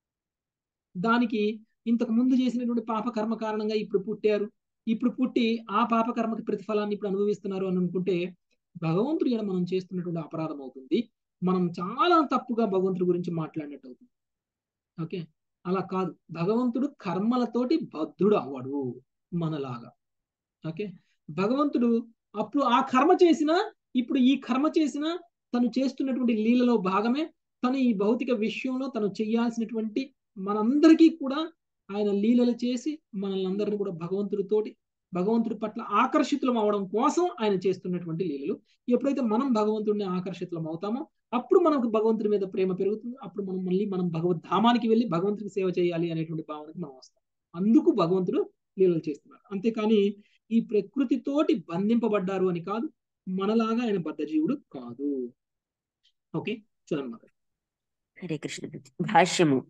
దానికి ఇంతకు ముందు చేసినటువంటి పాప కర్మ కారణంగా ఇప్పుడు పుట్టారు ఇప్పుడు పుట్టి ఆ పాప కర్మకి ప్రతిఫలాన్ని ఇప్పుడు అనుభవిస్తున్నారు అని అనుకుంటే భగవంతుడు ఇలా మనం చేస్తున్నటువంటి అపరాధం అవుతుంది మనం చాలా తప్పుగా భగవంతుడి గురించి మాట్లాడినట్టు అవుతుంది ఓకే అలా కాదు భగవంతుడు కర్మలతోటి బద్ధుడు అవ్వడు మనలాగా ఓకే భగవంతుడు అప్పుడు ఆ కర్మ చేసిన ఇప్పుడు ఈ కర్మ చేసిన తను చేస్తున్నటువంటి లీలలో భాగమే తను ఈ భౌతిక విషయంలో తను చేయాల్సినటువంటి మనందరికీ కూడా ఆయన లీలలు చేసి మనల్ని అందరినీ కూడా భగవంతుడితోటి భగవంతుడి పట్ల ఆకర్షితులం అవడం కోసం ఆయన చేస్తున్నటువంటి లీలలు ఎప్పుడైతే మనం భగవంతుడిని ఆకర్షితులం అవుతామో అప్పుడు మనకు భగవంతుడి మీద ప్రేమ పెరుగుతుంది అప్పుడు మనం మళ్ళీ మనం భగవద్ ధామానికి వెళ్ళి భగవంతుడికి సేవ చేయాలి అనేటువంటి భావనకి మనం వస్తాం అందుకు భగవంతుడు లీలలు చేస్తున్నారు అంతేకాని ఈ ప్రకృతితోటి బంధింపబడ్డారు అని కాదు మనలాగా ఆయన బద్ధజీవుడు కాదు ఓకే చూడండి హరే కృష్ణ భాష్యము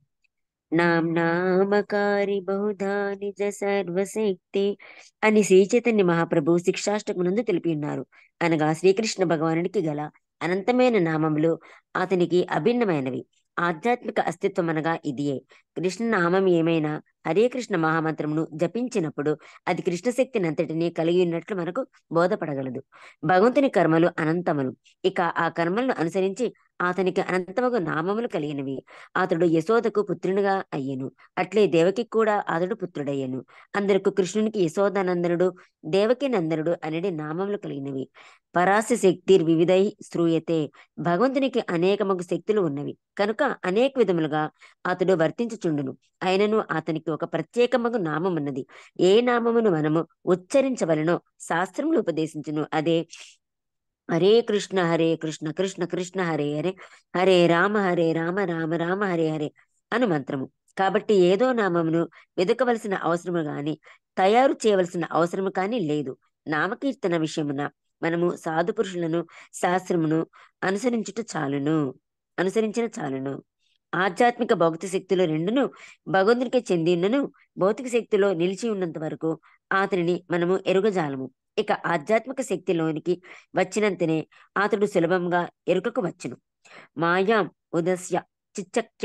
నామ్నామకారి బహుధా నిజ సర్వశక్తి అని శ్రీ చైతన్య మహాప్రభు శిక్షాష్టకమునందు తెలిపి ఉన్నారు అనగా శ్రీకృష్ణ భగవానుడికి గల అనంతమైన నామములు అతనికి అభిన్నమైనవి ఆధ్యాత్మిక అస్తిత్వం అనగా ఇదియే కృష్ణ నామం ఏమైనా హరే కృష్ణ మహామంత్రమును జపించినప్పుడు అది కృష్ణ శక్తిని అంతటినీ కలిగి ఉన్నట్లు మనకు బోధపడగలదు భగవంతుని కర్మలు అనంతములు ఇక ఆ కర్మలను అనుసరించి అతనికి అనంతముగా నామములు కలిగినవి అతడు యశోదకు పుత్రునిగా అయ్యను అట్లే దేవకి కూడా అతడు పుత్రుడయ్యను అందరకు కృష్ణునికి యశోదానందనుడు దేవకి నందనుడు అనేది నామములు కలిగినవి పరాశ శక్తి వివిధై శ్రూయతే భగవంతునికి అనేకమగు శక్తులు ఉన్నవి కనుక అనేక విధములుగా అతడు వర్తించుచుండును అయినను అతనికి ఒక ప్రత్యేకమగు నామం ఉన్నది ఏ నామమును మనము ఉచ్చరించవలనో శాస్త్రములు ఉపదేశించును అదే హరే కృష్ణ హరే కృష్ణ కృష్ణ కృష్ణ హరే హరే హరే రామ హరే రామ రామ రామ హరే హరే అను మంత్రము కాబట్టి ఏదో నామమును వెదకవలసిన అవసరము గాని తయారు చేయవలసిన అవసరము కానీ లేదు నామకీర్తన విషయమున మనము సాధు పురుషులను శాస్త్రమును అనుసరించుట చాలును అనుసరించిన చాలును ఆధ్యాత్మిక భౌతిక శక్తులు రెండును భగవంతునికి చెందినను భౌతిక శక్తిలో నిలిచి ఉన్నంత వరకు అతనిని మనము ఎరుగజాలము ఇక ఆధ్యాత్మిక శక్తిలోనికి వచ్చినంతనే అతడు సులభంగా ఎరుకకు వచ్చును మాయాం ఉదస్య చిచ్చక్య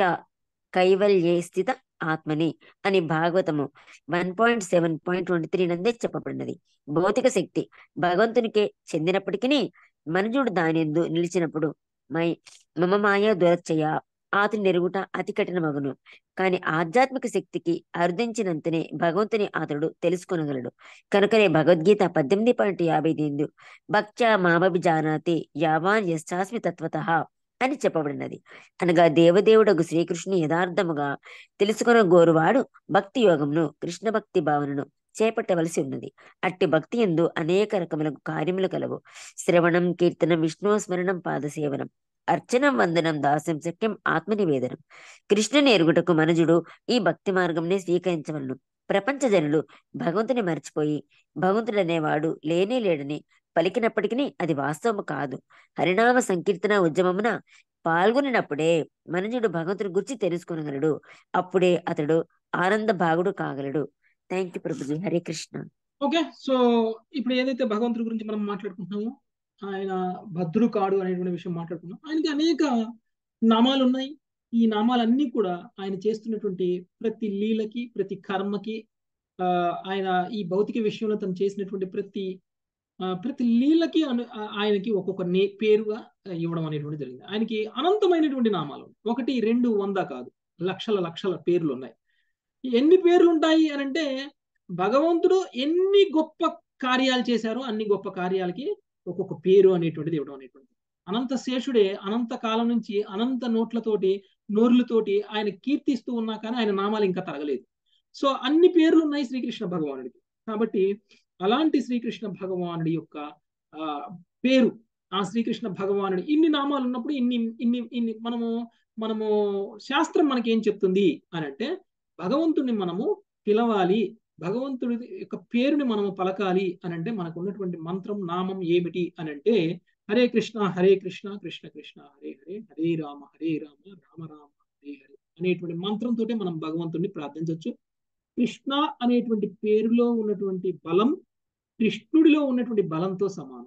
కైవల్యే స్థిత ఆత్మని అని భాగవతము one point seven point twenty three నందే చెప్పబడినది భౌతిక శక్తి భగవంతునికే చెందినప్పటికీ మనుజుడు దానిందు నిలిచినప్పుడు మై మమ మాయ దురచ్చయ అతని నెరుగుట అతి కఠినమగును కాని ఆధ్యాత్మిక శక్తికి అర్థించినంతనే భగవంతుని అతడు తెలుసుకొనగలడు కనుకనే భగవద్గీత పద్దెనిమిది పాయింట్ యాభై ఐదు భక్త్యా మామభిజానాతి యావాన్ యశ్చాస్మి తత్వత అని చెప్పబడినది అనగా దేవదేవుడకు శ్రీకృష్ణుని యథార్థముగా తెలుసుకున్న గోరువాడు భక్తి యోగమును కృష్ణ భక్తి భావనను చేపట్టవలసి ఉన్నది అట్టి భక్తి ఎందు అనేక రకముల కార్యములు కలవు శ్రవణం కీర్తనం విష్ణు స్మరణం పాదసేవనం అర్చనం వందనం దాస్యం సఖ్యం ఆత్మనివేదనం కృష్ణుని ఎరుగుటకు మనుజుడు ఈ భక్తి మార్గంనే స్వీకరించవలను ప్రపంచ జనులు భగవంతుని మర్చిపోయి భగవంతుడు అనేవాడు లేనే లేడని పలికినప్పటికీ అది వాస్తవము కాదు హరినామ సంకీర్తన ఉద్యమమున పాల్గొనినప్పుడే మనుజుడు భగవంతుని గురించి తెలుసుకొనగలడు అప్పుడే అతడు ఆనంద భాగుడు కాగలడు థ్యాంక్ యూ ప్రభుజీ హరే కృష్ణ ఓకే సో ఇప్పుడు ఏదైతే భగవంతుడి గురించి మనం మాట్లాడుకుంటున్నామో ఆయన భద్రుడు కాడు అనేటువంటి విషయం మాట్లాడుకున్నాం ఆయనకి అనేక నామాలు ఉన్నాయి ఈ నామాలన్నీ కూడా ఆయన చేస్తున్నటువంటి ప్రతి లీలకి ప్రతి కర్మకి ఆ ఆయన ఈ భౌతిక విషయంలో తను చేసినటువంటి ప్రతి ఆ, ప్రతి లీలకి అను ఆ- ఆయనకి ఒక్కొక్క నే పేరుగా ఇవ్వడం అనేటువంటి జరిగింది ఆయనకి అనంతమైనటువంటి నామాలు ఒకటి రెండు వంద కాదు లక్షల లక్షల పేర్లు ఉన్నాయి ఎన్ని పేర్లు ఉంటాయి అని అంటే భగవంతుడు ఎన్ని గొప్ప కార్యాలు చేశారో అన్ని గొప్ప కార్యాలకి ఒక్కొక్క పేరు అనేటువంటిది ఇవ్వడం అనేటువంటిది అనంత శేషుడే అనంత కాలం నుంచి అనంత నోట్లతోటి నోర్లతోటి ఆయన కీర్తిస్తూ ఉన్నా కానీ ఆయన నామాలు ఇంకా తరగలేదు సో అన్ని పేర్లు ఉన్నాయి శ్రీకృష్ణ భగవానుడికి కాబట్టి అలాంటి శ్రీకృష్ణ భగవానుడి యొక్క ఆ పేరు ఆ శ్రీకృష్ణ భగవానుడి ఇన్ని నామాలు ఉన్నప్పుడు ఇన్ని ఇన్ని ఇన్ని మనము మనము శాస్త్రం మనకి ఏం చెప్తుంది అని అంటే భగవంతుడిని మనము పిలవాలి భగవంతుడి యొక్క పేరుని మనము పలకాలి అని అంటే మనకు ఉన్నటువంటి మంత్రం నామం ఏమిటి అని అంటే హరే కృష్ణ హరే కృష్ణ కృష్ణ కృష్ణ హరే హరే హరే రామ హరే రామ రామ రామ హరే హరే అనేటువంటి మంత్రంతో మనం భగవంతుడిని ప్రార్థించవచ్చు కృష్ణ అనేటువంటి పేరులో ఉన్నటువంటి బలం కృష్ణుడిలో ఉన్నటువంటి బలంతో సమానం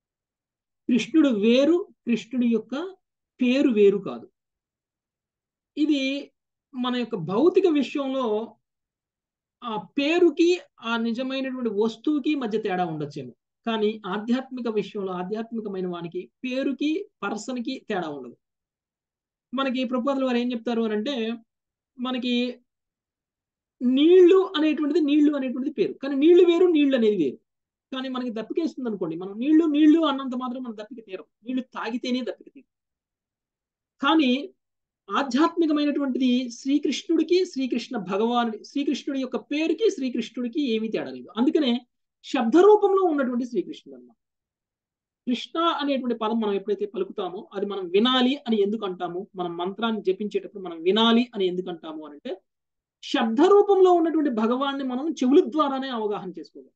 కృష్ణుడు వేరు కృష్ణుడి యొక్క పేరు వేరు కాదు ఇది మన యొక్క భౌతిక విషయంలో ఆ పేరుకి ఆ నిజమైనటువంటి వస్తువుకి మధ్య తేడా ఉండొచ్చేమో కానీ ఆధ్యాత్మిక విషయంలో ఆధ్యాత్మికమైన వానికి పేరుకి పర్సన్కి తేడా ఉండదు మనకి ప్రపోజల్ వారు ఏం చెప్తారు అని అంటే మనకి నీళ్లు అనేటువంటిది నీళ్లు అనేటువంటిది పేరు కానీ నీళ్లు వేరు నీళ్లు అనేది వేరు కానీ మనకి దప్పికేస్తుంది అనుకోండి మనం నీళ్లు నీళ్లు అన్నంత మాత్రం మనం దప్పిక తీరం నీళ్లు తాగితేనే దప్పిక తీరం కానీ ఆధ్యాత్మికమైనటువంటిది శ్రీకృష్ణుడికి శ్రీకృష్ణ భగవానుడి శ్రీకృష్ణుడి యొక్క పేరుకి శ్రీకృష్ణుడికి ఏమీ తేడా లేదు అందుకనే శబ్ద రూపంలో ఉన్నటువంటి శ్రీకృష్ణుడు అన్నమాట కృష్ణ అనేటువంటి పదం మనం ఎప్పుడైతే పలుకుతామో అది మనం వినాలి అని ఎందుకు అంటాము మనం మంత్రాన్ని జపించేటప్పుడు మనం వినాలి అని ఎందుకు అంటాము అని అంటే శబ్ద రూపంలో ఉన్నటువంటి భగవాన్ని మనం చెవుల ద్వారానే అవగాహన చేసుకోవాలి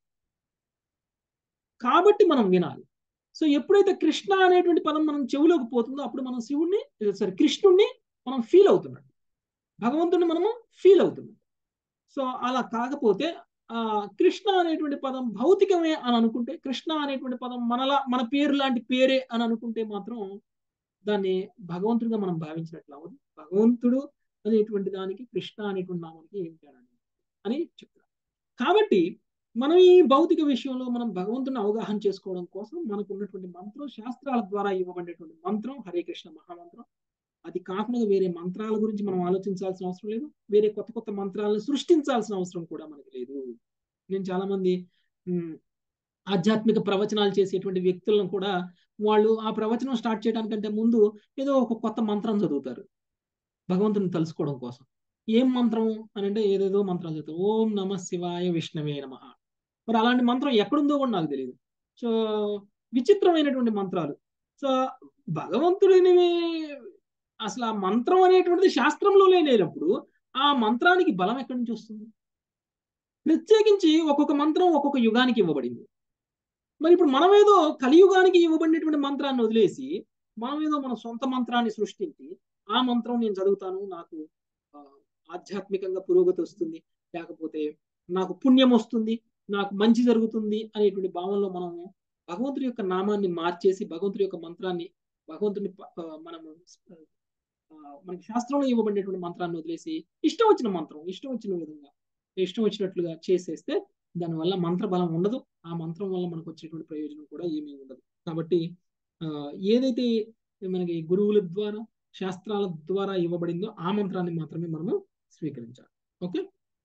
కాబట్టి మనం వినాలి సో ఎప్పుడైతే కృష్ణ అనేటువంటి పదం మనం చెవులోకి పోతుందో అప్పుడు మనం శివుణ్ణి సారీ కృష్ణుణ్ణి మనం ఫీల్ అవుతున్నాం భగవంతుడిని మనము ఫీల్ అవుతున్నాం సో అలా కాకపోతే ఆ కృష్ణ అనేటువంటి పదం భౌతికమే అని అనుకుంటే కృష్ణ అనేటువంటి పదం మనలా మన పేరు లాంటి పేరే అని అనుకుంటే మాత్రం దాన్ని భగవంతుడిగా మనం భావించినట్లు అవ్వదు భగవంతుడు అనేటువంటి దానికి కృష్ణ అనేటువంటి నామానికి ఏం తేడా అని చెప్తారు కాబట్టి మనం ఈ భౌతిక విషయంలో మనం భగవంతుని అవగాహన చేసుకోవడం కోసం మనకు ఉన్నటువంటి మంత్రం శాస్త్రాల ద్వారా ఇవ్వబడేటువంటి మంత్రం హరే కృష్ణ మహామంత్రం అది కాకుండా వేరే మంత్రాల గురించి మనం ఆలోచించాల్సిన అవసరం లేదు వేరే కొత్త కొత్త మంత్రాలను సృష్టించాల్సిన అవసరం కూడా మనకి లేదు నేను చాలా మంది ఆధ్యాత్మిక ప్రవచనాలు చేసేటువంటి వ్యక్తులను కూడా వాళ్ళు ఆ ప్రవచనం స్టార్ట్ చేయడానికంటే ముందు ఏదో ఒక కొత్త మంత్రం చదువుతారు భగవంతుని తలుసుకోవడం కోసం ఏం మంత్రం అని అంటే ఏదేదో మంత్రాలు చదువుతారు ఓం నమ శివాయ విష్ణవే నమ మరి అలాంటి మంత్రం ఎక్కడుందో కూడా నాకు తెలియదు సో విచిత్రమైనటువంటి మంత్రాలు సో భగవంతుడిని అసలు ఆ మంత్రం అనేటువంటిది శాస్త్రంలో లేనప్పుడు ఆ మంత్రానికి బలం ఎక్కడి నుంచి వస్తుంది ప్రత్యేకించి ఒక్కొక్క మంత్రం ఒక్కొక్క యుగానికి ఇవ్వబడింది మరి ఇప్పుడు మనమేదో కలియుగానికి ఇవ్వబడినటువంటి మంత్రాన్ని వదిలేసి మనమేదో మన సొంత మంత్రాన్ని సృష్టించి ఆ మంత్రం నేను చదువుతాను నాకు ఆధ్యాత్మికంగా పురోగతి వస్తుంది లేకపోతే నాకు పుణ్యం వస్తుంది నాకు మంచి జరుగుతుంది అనేటువంటి భావంలో మనం భగవంతుడి యొక్క నామాన్ని మార్చేసి భగవంతుడి యొక్క మంత్రాన్ని భగవంతుని ప- ఆ, మనము ఆ, మనకి శాస్త్రంలో ఇవ్వబడినటువంటి మంత్రాన్ని వదిలేసి ఇష్టం వచ్చిన మంత్రం ఇష్టం వచ్చిన విధంగా ఇష్టం వచ్చినట్లుగా చేసేస్తే దానివల్ల మంత్ర బలం ఉండదు ఆ మంత్రం వల్ల మనకు వచ్చేటువంటి ప్రయోజనం కూడా ఏమీ ఉండదు కాబట్టి ఆ, ఏదైతే మనకి గురువుల ద్వారా శాస్త్రాల ద్వారా ఇవ్వబడిందో ఆ మంత్రాన్ని మాత్రమే మనము స్వీకరించాలి ఓకే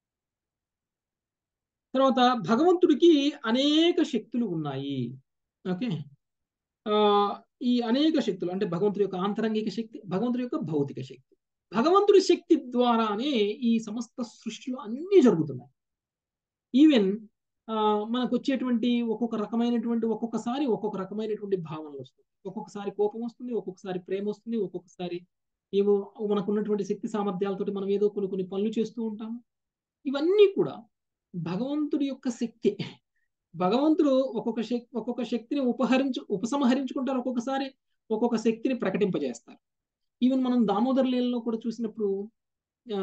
తర్వాత భగవంతుడికి అనేక శక్తులు ఉన్నాయి ఓకే ఆ ఈ అనేక శక్తులు అంటే భగవంతుడి యొక్క ఆంతరంగిక శక్తి భగవంతుడి యొక్క భౌతిక శక్తి భగవంతుడి శక్తి ద్వారానే ఈ సమస్త సృష్టిలో అన్నీ జరుగుతున్నాయి ఈవెన్ ఆ మనకు వచ్చేటువంటి ఒక్కొక్క రకమైనటువంటి ఒక్కొక్కసారి ఒక్కొక్క రకమైనటువంటి భావనలు వస్తుంది ఒక్కొక్కసారి కోపం వస్తుంది ఒక్కొక్కసారి ప్రేమ వస్తుంది ఒక్కొక్కసారి ఏవో మనకు ఉన్నటువంటి శక్తి సామర్థ్యాలతోటి మనం ఏదో కొన్ని కొన్ని పనులు చేస్తూ ఉంటాము ఇవన్నీ కూడా భగవంతుడి యొక్క శక్తి భగవంతుడు ఒక్కొక్క శక్తి ఒక్కొక్క శక్తిని ఉపహరించు ఉపసంహరించుకుంటారు ఒక్కొక్కసారి ఒక్కొక్క శక్తిని ప్రకటింపజేస్తారు ఈవెన్ మనం దామోదర్ లీలలో కూడా చూసినప్పుడు ఆ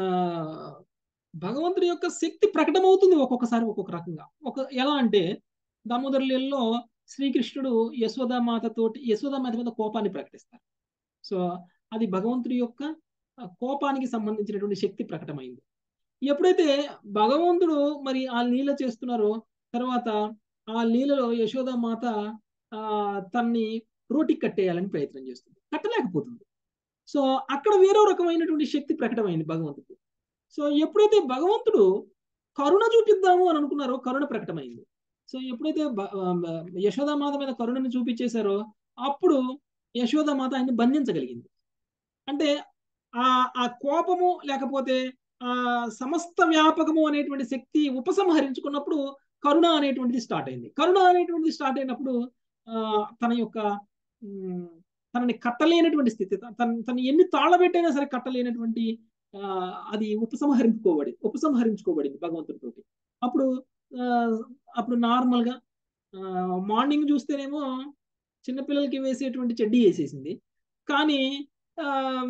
భగవంతుడి యొక్క శక్తి ప్రకటమవుతుంది ఒక్కొక్కసారి ఒక్కొక్క రకంగా ఒక ఎలా అంటే దామోదర్ లీలలో శ్రీకృష్ణుడు యశోదామాత తోటి యశోదామాత మీద కోపాన్ని ప్రకటిస్తారు సో అది భగవంతుడి యొక్క ఆ, కోపానికి సంబంధించినటువంటి శక్తి ప్రకటమైంది ఎప్పుడైతే భగవంతుడు మరి ఆ లీల చేస్తున్నారో తర్వాత ఆ లీలలో యశోదామాత ఆ తన్ని రోటికి కట్టేయాలని ప్రయత్నం చేస్తుంది కట్టలేకపోతుంది సో అక్కడ వేరే రకమైనటువంటి శక్తి ప్రకటమైంది భగవంతుడు సో ఎప్పుడైతే భగవంతుడు కరుణ చూపిద్దాము అని అనుకున్నారో కరుణ ప్రకటమైంది సో ఎప్పుడైతే బ- ఆ, యశోదామాత మీద కరుణను చూపించేశారో అప్పుడు యశోదామాత ఆయన్ని బంధించగలిగింది అంటే ఆ ఆ కోపము లేకపోతే ఆ సమస్త వ్యాపకము అనేటువంటి శక్తి ఉపసంహరించుకున్నప్పుడు కరుణ అనేటువంటిది స్టార్ట్ అయింది కరుణ అనేటువంటిది స్టార్ట్ అయినప్పుడు ఆ తన యొక్క ఉమ్, తనని కట్టలేనటువంటి స్థితి తన తను ఎన్ని తాళబెట్టైనా సరే కట్టలేనటువంటి ఆ అది ఉపసంహరించుకోబడి ఉపసంహరించుకోబడింది భగవంతుడితోటి అప్పుడు ఆ, అప్పుడు నార్మల్ గా మార్నింగ్ చూస్తేనేమో చిన్నపిల్లలకి వేసేటువంటి చెడ్డీ వేసేసింది కానీ ఆ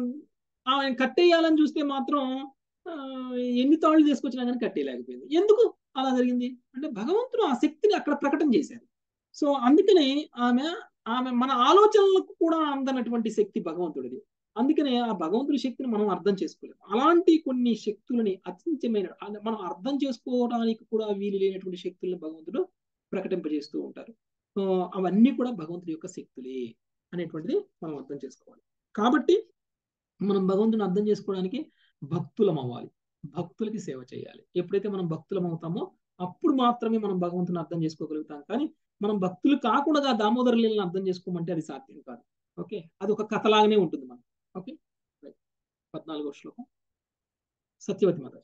ఆయన కట్టేయాలని చూస్తే మాత్రం ఆ, ఎన్ని తాళ్ళు తీసుకొచ్చినా కానీ కట్టేయలేకపోయింది ఎందుకు అలా జరిగింది అంటే భగవంతుడు ఆ శక్తిని అక్కడ ప్రకటన చేశారు సో అందుకనే ఆమె ఆమె మన ఆలోచనలకు కూడా అందనటువంటి శక్తి భగవంతుడిది అందుకనే ఆ భగవంతుడి శక్తిని మనం అర్థం చేసుకోలేము అలాంటి కొన్ని శక్తులని అత్యంతమైన అద- మనం అర్థం చేసుకోవడానికి కూడా వీలు లేనటువంటి శక్తులను భగవంతుడు ప్రకటింపజేస్తూ ఉంటారు సో అవన్నీ కూడా భగవంతుడి యొక్క శక్తులే అనేటువంటిది మనం అర్థం చేసుకోవాలి కాబట్టి మనం భగవంతుని అర్థం చేసుకోవడానికి భక్తులం అవ్వాలి భక్తులకి సేవ చేయాలి ఎప్పుడైతే మనం భక్తులం అవుతామో అప్పుడు మాత్రమే మనం భగవంతుని అర్థం చేసుకోగలుగుతాం కానీ మనం భక్తులు కాకుండా దామోదర లీలను అర్థం చేసుకోమంటే అది సాధ్యం కాదు ఓకే అది ఒక కథలాగానే ఉంటుంది మనం ఓకే రైట్. పద్నాలుగో శ్లోకం సత్యవతి మాత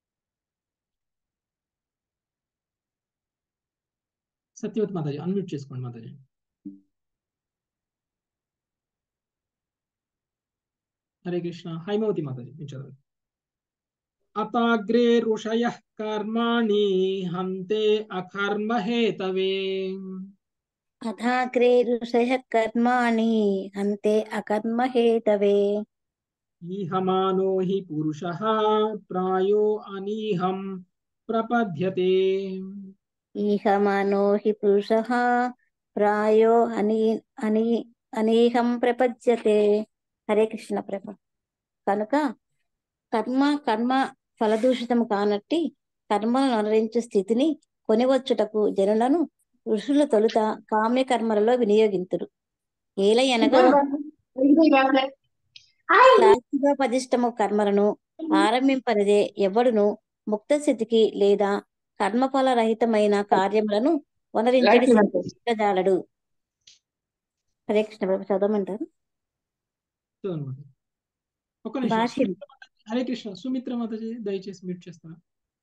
సత్యవతి మాతాజీ అన్మ్యూట్ చేసుకోండి మాతాజీ హరే కృష్ణ హైమవతి మాతాజీ మీరు చదవండి అతాగ్రే ఋషయ కర్మాణి హంతే అకర్మ హేతవే అథాగ్రే ఋషయ కర్మాణి అంతే అకర్మ హేతవే ఈహమానో హి పురుష ప్రాయో అనీహం ప్రపద్యతే ఈహమానో హి పురుష ప్రాయో అని అని అనీహం ప్రపద్యతే హరే కృష్ణ ప్రభ కనుక కర్మ కర్మ ఫలదూషితము కానట్టి కర్మలను అనుసరించు స్థితిని కొనివచ్చుటకు జనులను ఋషుల తొలుత కామ్య కర్మలలో వినియోగింతురు ఏలయనగా శాస్త్రోపదిష్టము కర్మలను ఆరంభింపనిదే ఎవడును ముక్త స్థితికి లేదా కర్మఫల రహితమైన కార్యములను వనరించడి జాలడు హరే కృష్ణ ప్రభు చదవమంటారు చదవండి మాతాజీ. ఒక్క నిమిషం భాష్యం. సుమిత్ర మాతాజీ, హరే కృష్ణ సుమిత్ర మాతాజీ దయచేసి మ్యూట్ చేస్తారా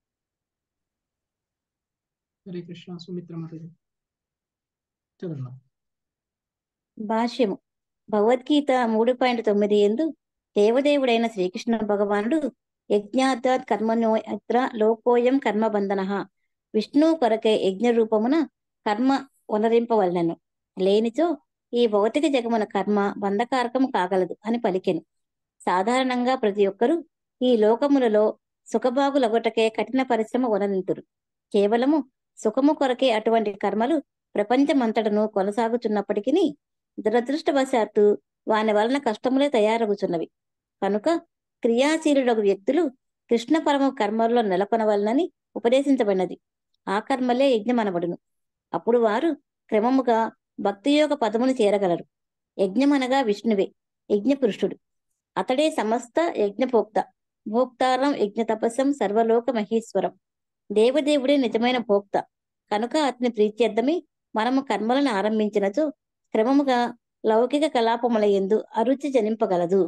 హరే కృష్ణ సుమిత్ర మాతాజీ చదవండి మా. భాష్యము భగవద్గీత మూడు పాయింట్ తొమ్మిది ఎందు దేవదేవుడైన శ్రీకృష్ణ భగవానుడు యజ్ఞార్థాత్ కర్మణో అత్ర లోకోయం కర్మబంధన విష్ణు కొరకే యజ్ఞ రూపమున కర్మ వనరింపవలనను లేనిచో ఈ భౌతిక జగమున కర్మ బంధకారకము కాగలదు అని పలికెను సాధారణంగా ప్రతి ఒక్కరూ ఈ లోకములలో సుఖభాగులగొటకే కఠిన పరిశ్రమ వనరింతురు కేవలము సుఖము కొరకే అటువంటి కర్మలు ప్రపంచమంతటను కొనసాగుచున్నప్పటికీ దురదృష్టవశాత్తు వాని వలన కష్టములే తయారగుచున్నవి కనుక క్రియాశీలుడగు వ్యక్తులు కృష్ణ పరమ కర్మల్లో నెలకొనవలనని ఉపదేశించబడినది ఆ కర్మలే యజ్ఞమనబడును అప్పుడు వారు క్రమముగా భక్తియోగ పదమును చేరగలరు యజ్ఞమనగా విష్ణువే యజ్ఞపురుషుడు అతడే సమస్త యజ్ఞభోక్త భోక్తారం యజ్ఞ తపస్సం సర్వలోక మహేశ్వరం దేవదేవుడే నిజమైన భోక్త కనుక అతని ప్రీత్యర్థమే మనము కర్మలను ఆరంభించినచో క్రమముగా లౌకిక కలాపముల ఎందు అరుచి జనింపగలదు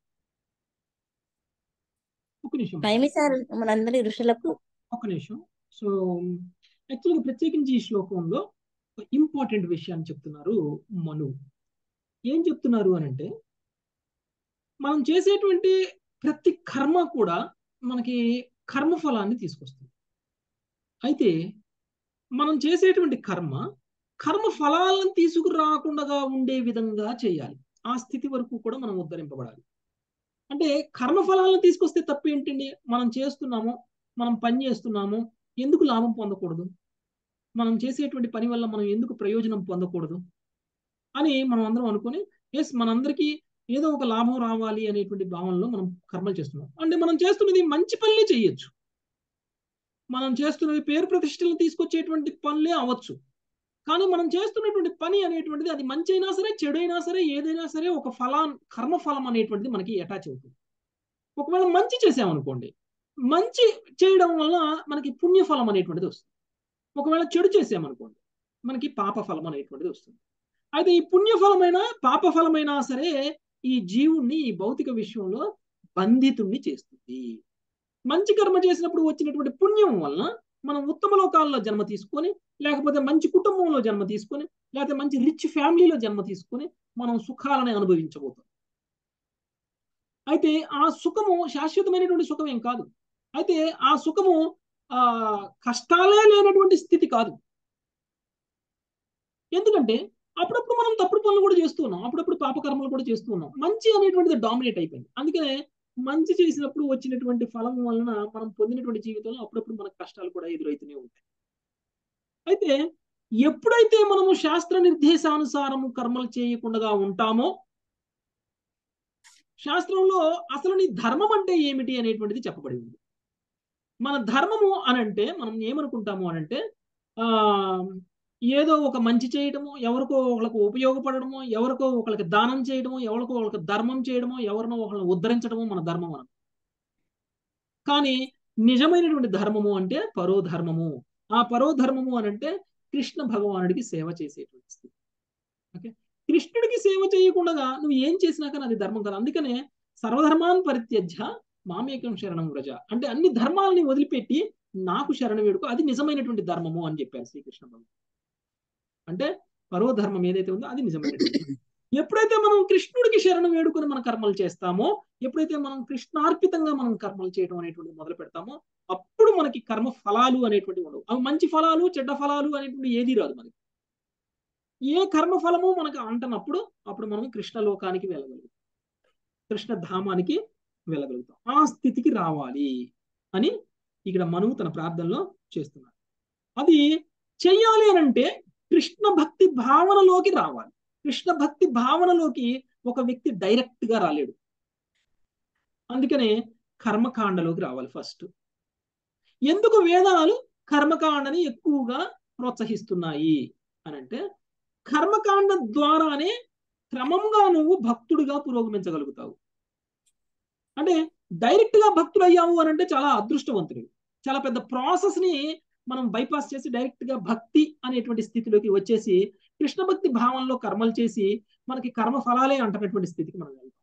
ఒక నిమిషం నైమిసారు మనందరి ఋషులకు ఒక నిమిషం సో యాక్చువల్గా ప్రత్యేకించి ఈ శ్లోకంలో ఒక ఇంపార్టెంట్ విషయాన్ని చెప్తున్నారు మను ఏం చెప్తున్నారు అని అంటే మనం చేసేటువంటి ప్రతి కర్మ కూడా మనకి కర్మఫలాన్ని తీసుకొస్తుంది అయితే మనం చేసేటువంటి కర్మ కర్మ ఫలాలను తీసుకురాకుండా ఉండే విధంగా చేయాలి ఆ స్థితి వరకు కూడా మనం ఉద్ధరింపబడాలి అంటే కర్మ ఫలాలను తీసుకొస్తే తప్పు ఏంటండి మనం చేస్తున్నాము మనం పని చేస్తున్నాము ఎందుకు లాభం పొందకూడదు మనం చేసేటువంటి పని వల్ల మనం ఎందుకు ప్రయోజనం పొందకూడదు అని మనం అందరం అనుకొని ఎస్ మనందరికీ ఏదో ఒక లాభం రావాలి అనేటువంటి భావనలో మనం కర్మలు చేస్తున్నాం అంటే మనం చేస్తున్నది మంచి పనులే చేయొచ్చు మనం చేస్తున్నది పేరు ప్రతిష్టలు తీసుకొచ్చేటువంటి పనులే అవ్వచ్చు కానీ మనం చేస్తున్నటువంటి పని అనేటువంటిది అది మంచి అయినా సరే చెడు అయినా సరే ఏదైనా సరే ఒక ఫలా కర్మ ఫలం అనేటువంటిది మనకి అటాచ్ అవుతుంది ఒకవేళ మంచి చేసామనుకోండి మంచి చేయడం వల్ల మనకి పుణ్యఫలం అనేటువంటిది వస్తుంది ఒకవేళ చెడు చేసామనుకోండి మనకి పాప ఫలం అనేటువంటిది వస్తుంది అయితే ఈ పుణ్యఫలమైన పాపఫలమైనా సరే ఈ జీవుణ్ణి ఈ భౌతిక విషయంలో బంధితుణ్ణి చేస్తుంది మంచి కర్మ చేసినప్పుడు వచ్చినటువంటి పుణ్యం వలన మనం ఉత్తమ లోకాల్లో జన్మ తీసుకొని లేకపోతే మంచి కుటుంబంలో జన్మ తీసుకొని లేకపోతే మంచి రిచ్ ఫ్యామిలీలో జన్మ తీసుకొని మనం సుఖాలని అనుభవించబోతాం అయితే ఆ సుఖము శాశ్వతమైనటువంటి సుఖం ఏం కాదు అయితే ఆ సుఖము ఆ కష్టాలే లేనటువంటి స్థితి కాదు ఎందుకంటే అప్పుడప్పుడు మనం తప్పుడు పనులు కూడా చేస్తూ ఉన్నాం అప్పుడప్పుడు పాపకర్మలు కూడా చేస్తూ ఉన్నాం మంచి అనేటువంటిది డామినేట్ అయిపోయింది అందుకనే మంచి చేసినప్పుడు వచ్చినటువంటి ఫలం వలన మనం పొందినటువంటి జీవితంలో అప్పుడప్పుడు మనకు కష్టాలు కూడా ఎదురవుతూనే ఉంటాయి అయితే ఎప్పుడైతే మనము శాస్త్ర నిర్దేశానుసారము కర్మలు చేయకుండా ఉంటామో శాస్త్రంలో అసలు నీ ధర్మం అంటే ఏమిటి అనేటువంటిది చెప్పబడి ఉంది మన ధర్మము అనంటే మనం ఏమనుకుంటాము అనంటే ఆ ఏదో ఒక మంచి చేయడము ఎవరికో ఒకరికి ఉపయోగపడడము ఎవరికో ఒకరికి దానం చేయడము ఎవరికో ఒకరికి ధర్మం చేయడము ఎవరినో ఒకరిని ఉద్ధరించడము మన ధర్మం అని కానీ నిజమైనటువంటి ధర్మము అంటే పరోధర్మము ఆ పరోధర్మము అనంటే కృష్ణ భగవానుడికి సేవ చేసేటువంటి స్థితి ఓకే కృష్ణుడికి సేవ చేయకుండా నువ్వు ఏం చేసినా కానీ అది ధర్మం కాదు అందుకనే సర్వధర్మాన్ పరిత్యజ్య మామేకం శరణం వ్రజ అంటే అన్ని ధర్మాలని వదిలిపెట్టి నాకు శరణ వేడుకో అది నిజమైనటువంటి ధర్మము అని చెప్పారు శ్రీకృష్ణ భగవాన్ అంటే పరోధర్మం ఏదైతే ఉందో అది నిజమైనటువంటి ఎప్పుడైతే మనం కృష్ణుడికి శరణం వేడుకొని మన కర్మలు చేస్తామో ఎప్పుడైతే మనం కృష్ణార్పితంగా మనం కర్మలు చేయడం అనేటువంటి మొదలు పెడతామో అప్పుడు మనకి కర్మ ఫలాలు అనేటువంటి ఉండవు అవి మంచి ఫలాలు చెడ్డ ఫలాలు అనేటువంటి ఏది రాదు మనకి ఏ కర్మ ఫలము మనకు అంటనప్పుడు అప్పుడు మనం కృష్ణ లోకానికి వెళ్ళగలుగుతాం కృష్ణ ధామానికి వెళ్ళగలుగుతాం ఆ స్థితికి రావాలి అని ఇక్కడ మనువు తన ప్రార్థనలో చేస్తున్నాడు అది చెయ్యాలి అని అంటే కృష్ణ భక్తి భావనలోకి రావాలి కృష్ణ భక్తి భావనలోకి ఒక వ్యక్తి డైరెక్ట్ గా రాలేడు అందుకనే కర్మకాండలోకి రావాలి ఫస్ట్ ఎందుకు వేదాలు కర్మకాండని ఎక్కువగా ప్రోత్సహిస్తున్నాయి అని అంటే కర్మకాండ ద్వారానే క్రమంగా నువ్వు భక్తుడిగా పురోగమించగలుగుతావు అంటే డైరెక్ట్ గా భక్తుడు అయ్యావు అని అంటే చాలా అదృష్టవంతుడు చాలా పెద్ద ప్రాసెస్ ని మనం బైపాస్ చేసి డైరెక్ట్ గా భక్తి అనేటువంటి స్థితిలోకి వచ్చేసి కృష్ణ భక్తి భావంలో కర్మలు చేసి మనకి కర్మ ఫలాలే అంటున్నటువంటి స్థితికి మనం వెళ్తాం